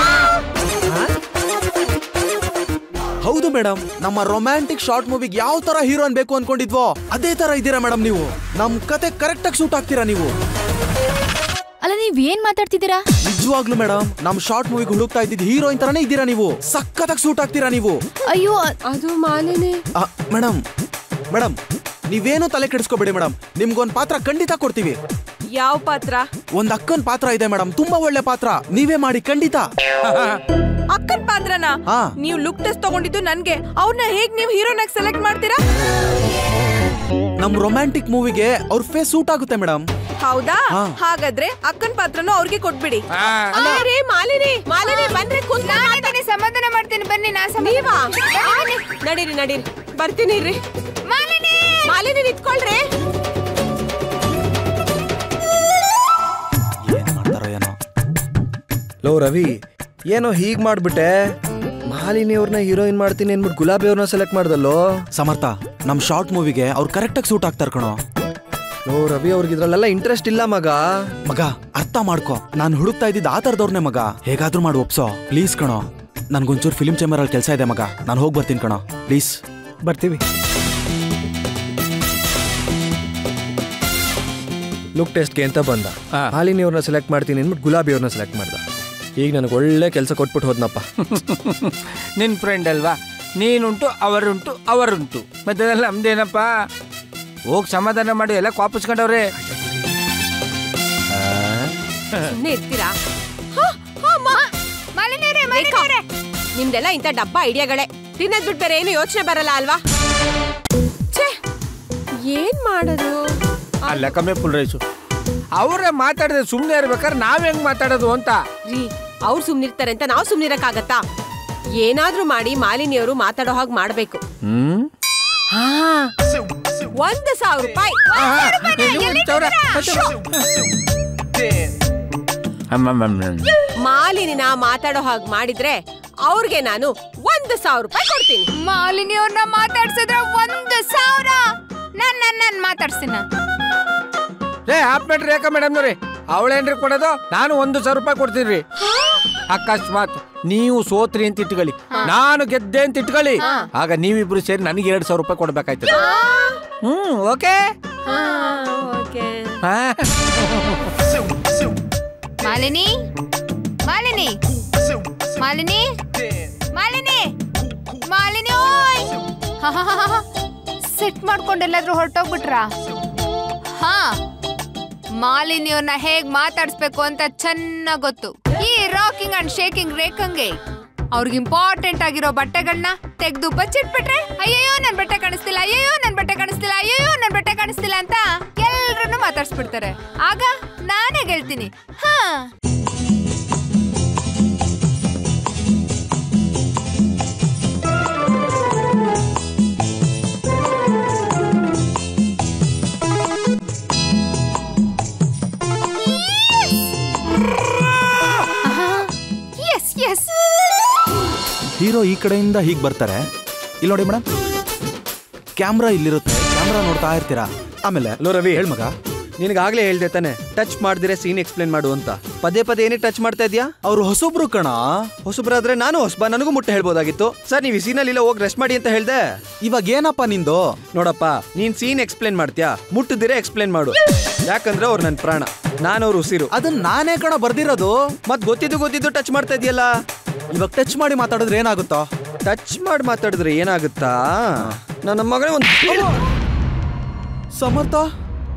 ಹೌದು ಮೇಡಮ್ ನಮ್ಮ ರೊಮ್ಯಾಂಟಿಕ್ ಶಾರ್ಟ್ ಮೂವಿಗೆ ಯಾವ ತರ ಹೀರೋನ್ ಬೇಕು ಅನ್ಕೊಂಡಿದ್ವೋ ಅದೇ ತರ ಇದ್ದೀರಾ ಮೇಡಮ್ ನೀವು ನಮ್ ಕತೆ ಕರೆಕ್ಟ್ ಆಗಿ ಸೂಟ್ ಆಗ್ತೀರಾ ನೀವು ಅಲ್ಲ ನೀವ್ ಏನ್ ಮಾತಾಡ್ತಿದ್ದೀರಾ ನಿಜವಾಗ್ಲು ಮೇಡಮ್ ನಮ್ ಶಾರ್ಟ್ ಮೂವಿಗೆ ಹುಡುಕ್ತಾ ಇದ್ದಿದ್ ಹೀರೋಯಿನ್ ತರಾನೇ ಇದ್ದೀರಾ ನೀವು ಸಖತ್ತಾಗಿ ಸೂಟ್ ಆಗ್ತೀರಾ ನೀವು ಅಯ್ಯೋ ಅದು ಮಾಲಿನಿ ಮೇಡಮ್ ಮೇಡಮ್ ನೀವೇನು ತಲೆ ಕೆಡಿಸ್ಕೋಬೇಡಿ ಮೇಡಮ್ ನಿಮ್ಗೊಂದ್ ಪಾತ್ರ ಖಂಡಿತ ಕೊಡ್ತೀವಿ ಯಾವ ಪಾತ್ರ ಒಂದ್ ಅಕ್ಕನ್ ಪಾತ್ರ ಇದೆ ಮೇಡಮ್ ತುಂಬಾ ಒಳ್ಳೆ ಪಾತ್ರ ನೀವೇ ಮಾಡಿ ಖಂಡಿತ ಅಕ್ಕನ್ ಪಾತ್ರನ ಹಾ. ನೀವು ಲುಕ್ ಟೆಸ್ಟ್ ತಗೊಂಡಿದ್ದು ನನ್ಗೆ ಅವ್ರನ್ನ ಹೇಗ್ ನೀವು ಹೀರೋನಾಗಿ ಸೆಲೆಕ್ಟ್ ಮಾಡ್ತೀರಾ ನಮ್ ರೊಮ್ಯಾಂಟಿಕ್ ಮೂವಿಗೆ ಅವ್ರ ಫೇಸ್ ಸೂಟ್ ಆಗುತ್ತೆ ಮೇಡಮ್ ಹೌದಾ ಹಾ. ಹಾಗಾದ್ರೆ ಅಕ್ಕನ್ ಪಾತ್ರನು ಅವ್ರಿಗೆ ಕೊಟ್ಬಿಡಿ ಅರೆ ಮಾಲಿನಿ ಮಾಲಿನಿ ಬಂದ್ರೆ ಕುಂತ ಸಮಾಧಾನ ಮಾಡ್ತೀನಿ ಬನ್ನಿ ನಾ ನೀವಾ ಆ, ನಡೀರಿ ನಡೀರಿ ಬರ್ತೀನಿ ಇರ್ರಿ ಮಾಲಿನಿ ಮಾಲಿನಿ ನಿಂತ್ಕೊಳ್ರಿ ಏನ್ ಮಾಡ್ತಾರೋ ಏನೋ ಲೋ ರವಿ ಏನೋ ಹೀಗ್ ಮಾಡ್ಬಿಟ್ಟೆ ಮಾಲಿನಿ ಅವ್ರನ್ನ ಹೀರೋಯಿನ್ ಮಾಡ್ತೀನಿ ಅನ್ಬಿಟ್ಟು ಗುಲಾಬಿ ಅವ್ರನ್ನ ಸೆಲೆಕ್ಟ್ ಮಾಡ್ದಲ್ಲೋ ಸಮರ್ಥ ನಮ್ ಶಾರ್ಟ್ ಮೂವಿಗೆ ಅವ್ರು ಕರೆಕ್ಟ್ ಆಗಿ ಸೂಟ್ ಆಗ್ತಾರ ಕಣೋ ಲೋ ರವಿ ಅವ್ರಿಗೆ ಇದ್ರಲ್ಲೆಲ್ಲ ಇಂಟ್ರೆಸ್ಟ್ ಇಲ್ಲ ಮಗ ಮಗ ಅರ್ಥ ಮಾಡ್ಕೊ ನಾನು ಹುಡುಕ್ತಾ ಇದ್ದಿದ್ದು ಆ ತರದವ್ರನ್ನೇ ಮಗ ಹೇಗಾದ್ರೂ ಮಾಡಿ ಒಪ್ಸೋ ಪ್ಲೀಸ್ ಕಣೋ ನನ್ಗೊಂಚೂರು ಫಿಲ್ಮ್ ಚೇಂಬರ್ ಅಲ್ಲಿ ಕೆಲಸ ಇದೆ ಮಗ ನಾನು ಹೋಗಿ ಬರ್ತೀನಿ ಕಣೋ ಪ್ಲೀಸ್ ಬರ್ತೀವಿ ಲುಕ್ ಟೆಸ್ಟ್ಗೆ ಅಂತ ಬಂದ ಮಾಲಿನಿ ಅವ್ರನ್ನ ಸೆಲೆಕ್ಟ್ ಮಾಡ್ತೀನಿ ಅಂದ್ಬಿಟ್ಟು ಗುಲಾಬಿ ಅವ್ರನ್ನ ಸೆಲೆಕ್ಟ್ ಮಾಡ್ದ ಈಗ ನನಗೆ ಒಳ್ಳೆ ಕೆಲಸ ಕೊಟ್ಬಿಟ್ಟು ಹೋದ್ನಪ್ಪ ನಿನ್ ಫ್ರೆಂಡ್ ಅಲ್ವಾ ನೀನುಂಟು ಅವರುಂಟು ಅವರುಂಟು ಮತ್ತೆ ನಮ್ದೇನಪ್ಪ ಹೋಗ್ ಸಮಾಧಾನ ಮಾಡಿ ಎಲ್ಲ ವಾಪಸ್ಕೊಂಡವ್ರೆ ಸುಮ್ನೆ ಇರ್ತೀರಾ ಹ, ಹ, ಮ- ರೇಖಾ, ನಿಮ್ದೆಲ್ಲ ಇಂಥ ಡಬ್ಬ ಐಡಿಯಾಗಳೇ ತಿನ್ನದ್ ಬಿಟ್ಟು ಬೇರೆ ಏನು ಯೋಚನೆ ಬರಲ್ಲ ಅಲ್ವಾ ಛೇ ಏನ್ ಮಾಡೋದು ಅಲ್ಲ ಕಮ್ಮಿ ಫುಲ್ ರೈಸು ಅವರೇ ಮಾತಾಡಿದ್ರೆ ಸುಮ್ಮನೆ ಇರ್ಬೇಕಾದ್ರೆ ನಾವ್ ಹೆಂಗ್ ಮಾತಾಡೋದು ಅಂತ ರೀ ಅವ್ರು ಸುಮ್ನಿರ್ತಾರೆ ಅಂತ ನಾವು ಸುಮ್ನಿರಕ್ಕಾಗತ್ತಾ ಏನಾದ್ರೂ ಮಾಡಿ ಮಾಲಿನಿಯವರು ಮಾತಾಡೋ ಹಾಗೆ ಮಾಡ್ಬೇಕು ಹ್ಮ್ ಹಾ ಒಂದು ಸಾವಿರ ರೂಪಾಯಿ ಮಾಲಿನಿನ ಮಾತಾಡೋ ಹಾಗೆ ಮಾಡಿದ್ರೆ ಅವ್ರಿಗೆ ನಾನು ಒಂದು ಸಾವಿರ ರೂಪಾಯಿ ಕೊಡ್ತೀನಿ ಮಾಲಿನಿ ಅವ್ರನ್ನ ಮಾತಾಡ್ಸಿದ್ರ ಒಂದು ಸಾವಿರ ನಾನ್ ನಾನ್ ನಾನ್ ಮಾತಾಡ್ಸಿನ ಏ ಆಪ್ ಮಾಡ್ರಿ ಯಾಕ ಮೇಡಮ್ ನೋಡ್ರಿ ಅವಳೇನ್ರಿ ಕೊಡೋದು ನಾನು ಒಂದು ಸಾವಿರ ರೂಪಾಯಿ ಕೊಡ್ತೀನಿ ರೀ ಅಕಸ್ಮಾತ್ ನೀವು ಸೋತ್ರಿ ಅಂತ ಇಟ್ಕೊಳ್ಳಿ ನಾನು ಗೆದ್ದೆ ಅಂತ ಇಟ್ಕೊಳ್ಳಿ ಆಗ ನೀವಿಬ್ರು ಸೇರಿ ನನಗೆ ಎರಡ್ ಸಾವಿರ ರೂಪಾಯಿ ಕೊಡ್ಬೇಕಾಯ್ತದೆ ಹ್ಮ್ ಓಕೆ ಓಕೆ ಮಾಲಿನಿ ಮಾಲಿನಿ ಮಾಲಿನಿ ಮಾಲಿನಿ ಮಾಲಿನಿ ಓಯ್ ಸೆಟ್ ಮಾಡ್ಕೊಂಡು ಎಲ್ಲಾದ್ರೂ ಹೊರಟೋಗ್ಬಿಟ್ರಾ ಹಾ ಮಾಲಿನಿಯವ್ರನ್ನ ಹೇಗ್ ಮಾತಾಡ್ಸ್ಬೇಕು ಅಂತ ಚೆನ್ನಾಗ್ ಗೊತ್ತು ಈ ರಾಕಿಂಗ್ ಅಂಡ್ ಶೇಕಿಂಗ್ ರೇಖಂಗೆ ಅವ್ರಿಗೆ ಇಂಪಾರ್ಟೆಂಟ್ ಆಗಿರೋ ಬಟ್ಟೆಗಳನ್ನ ತೆಗೆದು ಬಚ್ಚಿಟ್ಬಿಟ್ರೆ ಅಯ್ಯಯ್ಯೋ ನನ್ ಬಟ್ಟೆ ಕಾಣಿಸ್ತಿಲ್ಲ ಅಯ್ಯಯ್ಯೋ ನನ್ ಬಟ್ಟೆ ಕಾಣಿಸ್ತಿಲ್ಲ ಅಯ್ಯಯ್ಯೋ ನನ್ ಬಟ್ಟೆ ಕಾಣಿಸ್ತಿಲ್ಲ ಅಂತ ಎಲ್ರನ್ನೂ ಮಾತಾಡ್ಸ್ಬಿಡ್ತಾರೆ ಆಗ ನಾನೇ ಗೆಲ್ತೀನಿ ಹಾ ಎಸ್ ಎಸ್ ಹೀರೋ ಈ ಕಡೆಯಿಂದ ಹೀಗೆ ಬರ್ತಾರೆ ಇಲ್ಲಿ ನೋಡಿ ಮೇಡಮ್ ಕ್ಯಾಮ್ರಾ ಇಲ್ಲಿರುತ್ತೆ ಕ್ಯಾಮ್ರಾ ನೋಡ್ತಾ ಇರ್ತೀರಾ ಆಮೇಲೆ ಲೋ ರವಿ ಹೇಳ್ ಮಗ ನಿನಗಾಗ್ಲೇ ಹೇಳ್ದೆ ತಾನೆ ಟಚ್ ಮಾಡ್ದಿರೆ ಸೀನ್ ಎಕ್ಸ್ಪ್ಲೇನ್ ಮಾಡು ಅಂತ ಪದೇ ಪದೇ ಏನೇ ಟಚ್ ಮಾಡ್ತಾ ಇದೀಯಾ ಅವ್ರು ಹೊಸೊಬ್ರು ಕಣ ಹೊಸಬ್ರಾದ್ರೆ ನಾನು ಹೊಸಬ ನನಗೂ ಮುಟ್ಟೆ ಹೇಳ್ಬೋದಾಗಿತ್ತು ಸರ್ ನೀವು ಈ ಸೀನಲ್ಲಿ ಇಲ್ಲ ಹೋಗಿ ರೆಸ್ಟ್ ಮಾಡಿ ಅಂತ ಹೇಳ್ದೆ ಇವಾಗ ಏನಪ್ಪ ನಿಂದು ನೋಡಪ್ಪ ನೀನ್ ಸೀನ್ ಎಕ್ಸ್ಪ್ಲೇನ್ ಮಾಡ್ತೀಯಾ ಮುಟ್ಟದಿರೆ ಎಕ್ಸ್ಪ್ಲೇನ್ ಮಾಡು ಯಾಕಂದ್ರೆ ಅವ್ರು ನನ್ನ ಪ್ರಾಣ ನಾನು ಅವ್ರ ಉಸಿರು ಅದನ್ನ ನಾನೇ ಕಣ ಬರ್ದಿರೋದು ಮತ್ ಗೊತ್ತಿದ್ದು ಗೊತ್ತಿದ್ದು ಟಚ್ ಮಾಡ್ತಾ ಇದೆಯಲ್ಲ ಇವಾಗ ಟಚ್ ಮಾಡಿ ಮಾತಾಡಿದ್ರೆ ಏನಾಗುತ್ತೋ ಟಚ್ ಮಾಡಿ ಮಾತಾಡಿದ್ರೆ ಏನಾಗುತ್ತಾ ನನ್ನ ಮಗನೇ ಒಂದು ಸಮರ್ಥ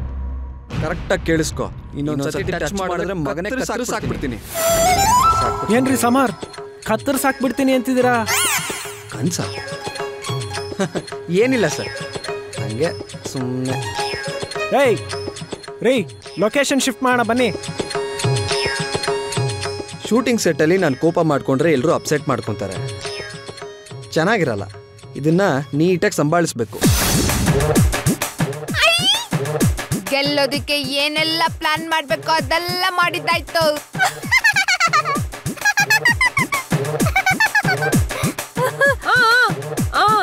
ಕರೆಕ್ಟಾಗಿ ಕೇಳಿಸ್ಕೊ ಇನ್ನೊಂದ್ಸತಿ ಟಚ್ ಮಾಡಿದ್ರೆ ಮಗನೇ ಕತ್ತರಿಸಿ ಸಾಕ್ಬಿಡ್ತೀನಿ ಏನ್ರಿ ಸಮಾರ್ ಕತ್ತರ್ ಸಾಕ್ಬಿಡ್ತೀನಿ ಅಂತಿದ್ದೀರಾ ಕನ್ಸ ಏನಿಲ್ಲ ಸರ್ ಹಂಗೆ ಸುಮ್ಮನೆ ಏಯ್ ರೀ ಲೊಕೇಶನ್ ಶಿಫ್ಟ್ ಮಾಡೋಣ ಬನ್ನಿ ಶೂಟಿಂಗ್ ಸೆಟ್ಟಲ್ಲಿ ನಾನು ಕೋಪ ಮಾಡ್ಕೊಂಡ್ರೆ ಎಲ್ಲರೂ ಅಪ್ಸೆಟ್ ಮಾಡ್ಕೊತಾರೆ ಚೆನ್ನಾಗಿರಲ್ಲ ಇದನ್ನ ನೀಟಾಗಿ ಸಂಭಾಳಿಸ್ಬೇಕು ಗೆಲ್ಲೋದಕ್ಕೆ ಏನೆಲ್ಲ ಪ್ಲಾನ್ ಮಾಡ್ಬೇಕು ಅದೆಲ್ಲ ಮಾಡಿದ್ದಾಯ್ತು ಆ, ಆ.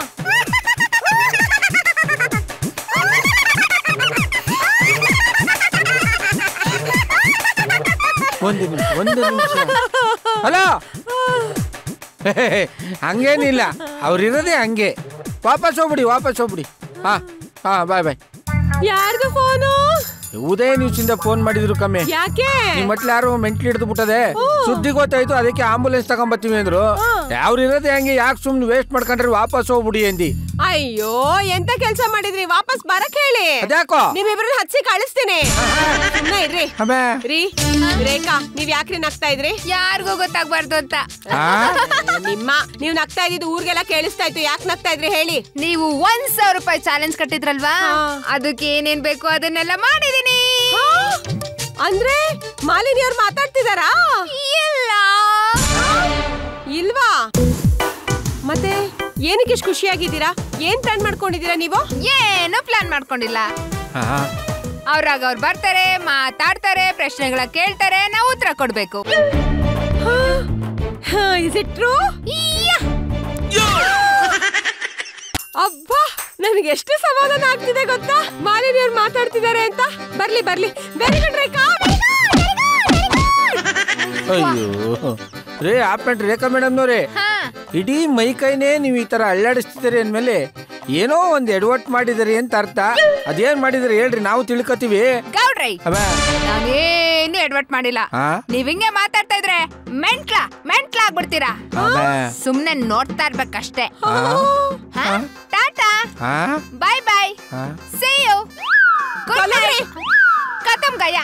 ಒಂದು ನಿಮಿಷ ಒಂದು ನಿಮಿಷ ಹಲೋ ಹಂಗೇನಿಲ್ಲ ಅವ್ರಿರೋದೇ ಹಂಗೆ ವಾಪಸ್ ಹೋಗ್ಬಿಡಿ ವಾಪಸ್ ಹೋಗ್ಬಿಡಿ ಹಾ ಹಾ ಬಾಯ್ ಬಾಯ್ ಯಾರ್ದು ಫೋನು ಉದಯ ನ್ಯೂಸ್ ಇಂದ ಫೋನ್ ಮಾಡಿದ್ರು ಕಮ್ಮಿ ಯಾಕೆ ನಿಮ್ ಮಟ್ಲ ಯಾರು ಮೆಂಟ್ಲಿ ಹಿಡಿದು ಬಿಟ್ಟದೆ ಸುದ್ದಿ ಗೊತ್ತಾಯ್ತು ಅದಕ್ಕೆ ಆಂಬುಲೆನ್ಸ್ ತಗೊಂಬತ್ತೀವಿ ಅಂದ್ರು ಯಾವ್ರು ಇರೋದೇ ಹಂಗೆ ಯಾಕೆ ಸುಮ್ನೆ ವೇಸ್ಟ್ ಮಾಡ್ಕೊಂಡ್ರೆ ವಾಪಸ್ ಹೋಗ್ಬಿಡಿ ಅಂದಿ ಅಯ್ಯೋ ಎಂತ ಕೆಲ್ಸ ಮಾಡಿದ್ರಿ ವಾಪಸ್ ಬರಕ್ ಹೇಳಿ ಅದ್ಯಾಕೋ? ನಿಮ್ಮಿಬ್ರನ್ನ ಹಚ್ಚಿ ಕಳಿಸ್ತೀನಿ ಸುಮ್ನೆ ಇರ್ರಿ ಅಬ್ಬೇ. ರೀ ರೇಖಾ ನೀವ್ ಯಾಕ್ರಿ ನಗ್ತಾ ಇದ್ರಿ ಯಾರಿಗೂ ಗೊತ್ತಾಗ್ಬಾರ್ದು ಅಂತ ನಿಮ್ಮ ನೀವ್ ನಗ್ತಾ ಇದ್ದಿದ್ದು ಊರ್ಗೆಲ್ಲ ಕೇಳಿಸ್ತಾ ಇತ್ತು ಯಾಕೆ ನಗ್ತಾ ಇದ್ರಿ ಹೇಳಿ ನೀವು ಒಂದ್ ಸಾವಿರ ರೂಪಾಯಿ ಚಾಲೆಂಜ್ ಕಟ್ಟಿದ್ರಲ್ವಾ ಅದಕ್ಕೆ ಏನೇನ್ ಬೇಕು ಅದನ್ನೆಲ್ಲ ಮಾಡಿದೀನಿ ಅಂದ್ರೆ ಮಾಲಿನಿ ಅವ್ರು ಮಾತಾಡ್ತಿದಾರಾ ಇಲ್ಲ ಇಲ್ವಾ ಮತ್ತೆ ಏನಕ್ಕೆ ಇಷ್ಟು ಖುಷಿಯಾಗಿದ್ದೀರಾ ಏನ್ ಪ್ಲಾನ್ ಮಾಡ್ಕೊಂಡಿದ್ದೀರಾ ನೀವು ಏನು ಪ್ಲಾನ್ ಮಾಡ್ಕೊಂಡಿಲ್ಲ ಅವ್ರಾಗ ಅವ್ರು ಬರ್ತಾರೆ ಮಾತಾಡ್ತಾರೆ ಪ್ರಶ್ನೆಗಳ ಕೇಳ್ತಾರೆ ನಾವು ಉತ್ತರ ಕೊಡ್ಬೇಕು ಇಸ್ ಇಟ್ ಟ್ರೂ ಅಬ್ಬಾ ನನಗೆ ಎಷ್ಟು ಸಮಾಧಾನ ಆಗ್ತಿದೆ ಗೊತ್ತಾ ಮಾಲಿನಿ ಅವ್ರು ಮಾತಾಡ್ತಿದ್ದಾರೆ ಅಂತ ಬರ್ಲಿ ಬರ್ಲಿ ವೆರಿ ಗುಡ್ ರೇಖಾ ಅಯ್ಯೋ ರೇ ಆಪೆಂಟ್ ರೇಖಾ ಮೇಡಮ್ನವ್ರೆ ಇಡೀ ಮೈ ಕೈನೇ ನೀವು ಈ ತರ ಅಳ್ಳಾಡಿಸ್ತಿದ್ದೀರಿ ಅಂದ್ಮೇಲೆ ಏನೋ ಒಂದ್ ಎಡವಟ್ ಮಾಡಿದಿರಿ ಅಂತ ಅರ್ಥ ಅದೇನ್ ಮಾಡಿದಿರಿ ಹೇಳ್ರಿ ನಾವು ತಿಳ್ಕೊತೀವಿ ಗೌಡ್ರೈ ಅಬ್ಬಾ. ನಾನೇನು ಎಡ್ವರ್ಟ್ ಮಾಡಿಲ್ಲ ಹಾ? ನೀವ್ ಹಿಂಗೆ ಮಾತಾಡ್ತಾ ಇದ್ರೆ ಮೆಂಟ್ಲ ಮೆಂಟ್ಲ ಆಗ್ಬಿಡ್ತೀರಾ ಅಬ್ಬಾ. ಸುಮ್ನೆ ನೋಡ್ತಾ ಇರ್ಬೇಕಷ್ಟೇ ಹಾ? ಹಾ? ಟಾಟಾ ಹಾ? ಬಾಯ್ ಬಾಯ್ ಹಾ? See you. Good night. ಖತಮ್ ಗಯ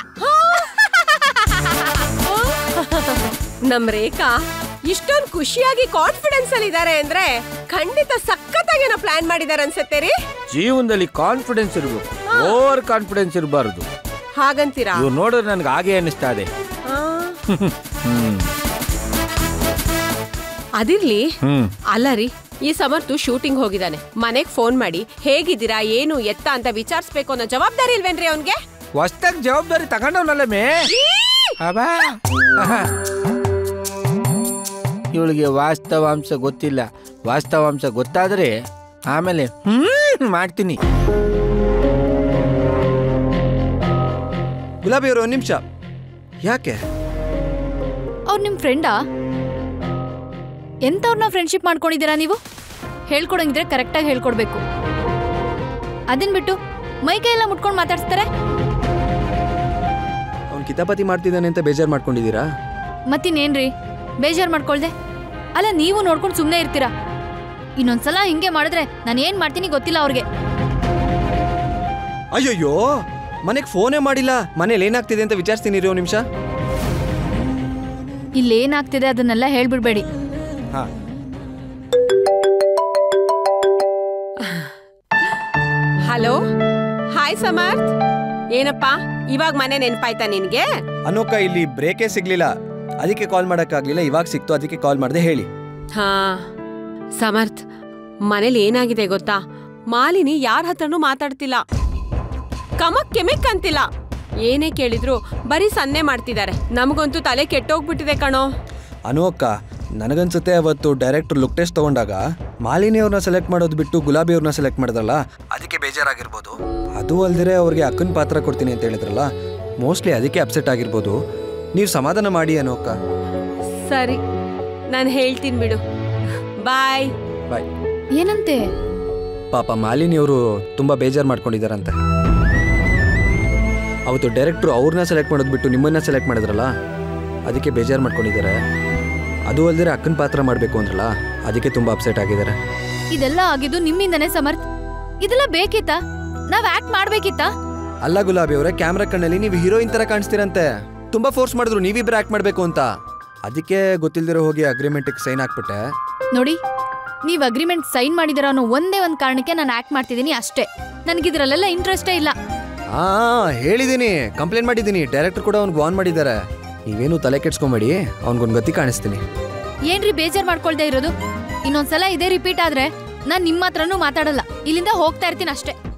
ನಮ್ ರೇಖಾ ಇಷ್ಟೊಂದು ಖುಷಿಯಾಗಿ ಕಾನ್ಫಿಡೆನ್ಸ್ ಅಲ್ಲಿ ಇದಾರೆ ಅಂದ್ರೆ ಖಂಡಿತ ಸಖತ್ತಾಗಿ ಏನೋ ಪ್ಲಾನ್ ಮಾಡಿದಾರೆ ಅನ್ಸತ್ತೆ ರೀ ಜೀವನದಲ್ಲಿ ಕಾನ್ಫಿಡೆನ್ಸ್ ಇರ್ಬೇಕು ಓವರ್ ಕಾನ್ಫಿಡೆನ್ಸ್ ಇರಬಾರದು ಹಾಗಂತೀರಾ ಇವ್ರು ನೋಡಿದ್ರೆ ನನ್ಗೆ ಹಾಗೆ ಅನಿಸ್ತಾ ಇದೆ ಆ, ಹ್ಮ್ ಅದಿರ್ಲಿ ಹ್ಮ್ ಅಲ್ಲ ರೀ ಈ ಸಮರ್ಥು ಶೂಟಿಂಗ್ ಹೋಗಿದ್ದಾನೆ ಮನೆಗ್ ಫೋನ್ ಮಾಡಿ ಹೇಗಿದ್ದೀರಾ ಏನು ಎತ್ತ ಅಂತ ವಿಚಾರಿಸ್ಬೇಕು ಅನ್ನೋ ಜವಾಬ್ದಾರಿ ಇಲ್ವೇನ್ರಿ ಅವನ್ಗೆ ಹೊಸ್ದಾಗ್ ಜವಾಬ್ದಾರಿ ತಗೊಂಡವನಲ್ಲ ಮೇ ಅಬಾ ಇವಳಿಗೆ ವಾಸ್ತವಾಂಶ ಗೊತ್ತಿಲ್ಲ ವಾಸ್ತವಾಂಶ ಗೊತ್ತಾದ್ರೆ ಆಮೇಲೆ ಹ್ಮ್ ಮಾಡ್ತೀನಿ ಗುಲಾಬಿ ಅವರು ಒಂದು ನಿಮಿಷ ಯಾಕೆ ಅವ್ರು ನಿಮ್ಮ ಫ್ರೆಂಡಾ ಎಂಥವ್ರನ್ನ ಫ್ರೆಂಡ್ಶಿಪ್ ಮಾಡ್ಕೊಂಡಿದ್ದೀರಾ ನೀವು ಹೇಳ್ಕೊಡಂಗಿದ್ರೆ ಕರೆಕ್ಟಾಗಿ ಹೇಳ್ಕೊಡ್ಬೇಕು ಅದನ್ ಬಿಟ್ಟು ಮೈ ಕೈ ಎಲ್ಲ ಮುಟ್ಕೊಂಡು ಮಾತಾಡ್ಸ್ತಾರೆ ಅವ್ನು ಕಿತಾಪತಿ ಮಾಡ್ತಿದ್ದಾನೆ ಅಂತ ಬೇಜಾರು ಮಾಡ್ಕೊಂಡಿದ್ದೀರಾ ಮತ್ತಿನ್ನೇನ್ರಿ ಬೇಜಾರು ಮಾಡ್ಕೊಳ್ದೆ ಅಲ್ಲ ನೀವು ನೋಡ್ಕೊಂಡು ಸುಮ್ಮನೆ ಇರ್ತೀರಾ ಇನ್ನೊಂದ್ಸಲ ಹಿಂಗೆ ಮಾಡಿದ್ರೆ ನಾನು ಏನು ಮಾಡ್ತೀನಿ ಗೊತ್ತಿಲ್ಲ ಅವ್ರಿಗೆ ಅಯ್ಯಯ್ಯೋ ಮನೆಗೆ ಫೋನೇ ಮಾಡಿಲ್ಲ ಮನೇಲಿ ಏನಾಗ್ತಿದೆ ಅಂತ ವಿಚಾರಿಸ್ತೀನಿ ರೀ ಒಂದು ನಿಮಿಷ ಇಲ್ಲೇನಾಗ್ತಿದೆ ಅದನ್ನೆಲ್ಲ ಹೇಳ್ಬಿಡ್ಬೇಡಿ ಹಾ ಹಲೋ ಹಾಯ್ ಸಮರ್ಥ್ ಏನಪ್ಪ ಇವಾಗ ಮನೆ ನೆನ್ಪಾಯ್ತಾ ನಿನ್ಗೆ ಅನೋಕ ಇಲ್ಲಿ ಬ್ರೇಕೇ ಸಿಗ್ಲಿಲ್ಲ ಅದಕ್ಕೆ ಕಾಲ್ ಮಾಡೋಕ್ಕಾಗ್ಲಿಲ್ಲ ಇವಾಗ ಸಿಕ್ತು ಅದಕ್ಕೆ ಕಾಲ್ ಮಾಡಿದೆ ಹೇಳಿ ಹಾ ಸಮರ್ಥ್ ಮನೇಲಿ ಏನಾಗಿದೆ ಗೊತ್ತಾ ಮಾಲಿನಿ ಯಾರ ಹತ್ರನೂ ಮಾತಾಡ್ತಿಲ್ಲ ಕಮಕ್ ಕೆಮಿಕ್ ಅಂತಿಲ್ಲ ಏನೇ ಕೇಳಿದ್ರು ಬರೀ ಸನ್ನೆ ಮಾಡ್ತಿದ್ದಾರೆ ನಮಗಂತೂ ತಲೆ ಕೆಟ್ಟೋಗ್ಬಿಟ್ಟಿದೆ ಕಣೋ ಅನೋಕ ನನಗನ್ಸುತ್ತೆ ಅವತ್ತು ಡೈರೆಕ್ಟರ್ ಲುಕ್ ಟೆಸ್ಟ್ ತಗೊಂಡಾಗ ಮಾಲಿನಿ ಅವ್ರನ್ನ ಸೆಲೆಕ್ಟ್ ಮಾಡೋದು ಬಿಟ್ಟು ಗುಲಾಬಿ ಅವ್ರನ್ನ ಸೆಲೆಕ್ಟ್ ಮಾಡಿದ್ರಲ್ಲ ಅದಕ್ಕೆ ಬೇಜಾರಾಗಿರ್ಬೋದು ಅದು ಅಲ್ದಿರೆ ಅವ್ರಿಗೆ ಅಕ್ಕನ ಪಾತ್ರ ಕೊಡ್ತೀನಿ ಅಂತ ಹೇಳಿದ್ರಲ್ಲ ಮೋಸ್ಟ್ಲಿ ಅದಕ್ಕೆ ಅಪ್ಸೆಟ್ ಆಗಿರ್ಬೋದು ನೀವು ಸಮಾಧಾನ ಮಾಡಿ ಅನೋಕ ಸರಿ ನಾನು ಹೇಳ್ತೀನಿ ಬಿಡು ಬಾಯ್ ಬಾಯ್ ಏನಂತೆ ಪಾಪ ಮಾಲಿನಿ ಅವರು ತುಂಬ ಬೇಜಾರು ಮಾಡ್ಕೊಂಡಿದ್ದಾರಂತೆ ಅವತ್ತು ಡೈರೆಕ್ಟ್ರು ಅವ್ರನ್ನ ಸೆಲೆಕ್ಟ್ ಮಾಡೋದು ಬಿಟ್ಟು ನಿಮ್ಮನ್ನ ಸೆಲೆಕ್ಟ್ ಮಾಡಿದ್ರಲ್ಲ ಅದಕ್ಕೆ ಬೇಜಾರು ಮಾಡ್ಕೊಂಡಿದ್ದಾರೆ ಅದು ಅಲ್ದಿರೆ ಅಕ್ಕನ ಪಾತ್ರ ಮಾಡಬೇಕು ಅಂದ್ರಲ್ಲ ಅದಕ್ಕೆ ತುಂಬ ಅಪ್ಸೆಟ್ ಆಗಿದ್ದಾರೆ ಇದೆಲ್ಲ ಆಗಿದ್ದು ನಿಮ್ಮಿಂದನೇ ಸಮರ್ಥ್ ಇದೆಲ್ಲ ಬೇಕಿತ್ತಾ ನಾವ್ ಆಕ್ಟ್ ಮಾಡ್ಬೇಕಿತ್ತಾ ಅಲ್ಲ ಗುಲಾಬಿ ಅವರೇ ಕ್ಯಾಮ್ರಾ ಕಣ್ಣಲ್ಲಿ ನೀವು ಹೀರೋಯಿನ್ ತರ ಕಾಣಿಸ್ತೀರಂತೆ ತುಂಬಾ ಫೋರ್ಸ್ ಮಾಡಿದ್ರು ನೀವಿಬ್ರು ಆಕ್ಟ್ ಮಾಡ್ಬೇಕು ಅಂತ ಅದಕ್ಕೆ ಗೊತ್ತಿಲ್ದಿರೋ ಹೋಗಿ ಅಗ್ರಿಮೆಂಟಿಗೆ ಸೈನ್ ಹಾಕ್ಬಿಟ್ಟೆ ನೋಡಿ ನೀವು ಅಗ್ರಿಮೆಂಟ್ ಸೈನ್ ಮಾಡಿದಿರೋ ಅನ್ನೋ ಒಂದೇ ಒಂದು ಕಾರಣಕ್ಕೆ ನಾನು ಆಕ್ಟ್ ಮಾಡ್ತಿದ್ದೀನಿ ಅಷ್ಟೇ ನನಗಿದ್ರಲ್ಲೆಲ್ಲ ಇಂಟ್ರೆಸ್ಟೇ ಇಲ್ಲ ಹಾ ಹೇಳಿದ್ದೀನಿ ಕಂಪ್ಲೇಂಟ್ ಮಾಡಿದ್ದೀನಿ ಡೈರೆಕ್ಟರ್ ಕೂಡ ಅವ್ನಿಗೆ ವಾನ್ ಮಾಡಿದ್ದಾರೆ ನೀವೇನು ತಲೆ ಕೆಡ್ಸ್ಕೊಂಬೇಡಿ ಅವ್ನಿಗೊಂದು ಗತಿ ಕಾಣಿಸ್ತೀನಿ ಏನ್ರಿ ಬೇಜಾರ್ ಮಾಡ್ಕೊಳ್ದೇ ಇರೋದು ಇನ್ನೊಂದ್ಸಲ ಇದೇ ರಿಪೀಟ್ ಆದ್ರೆ ನಾನ್ ನಿಮ್ಮ ಹತ್ರನೂ ಮಾತಾಡಲ್ಲ ಇಲ್ಲಿಂದ ಹೋಗ್ತಾ ಇರ್ತೀನಿ ಅಷ್ಟೇ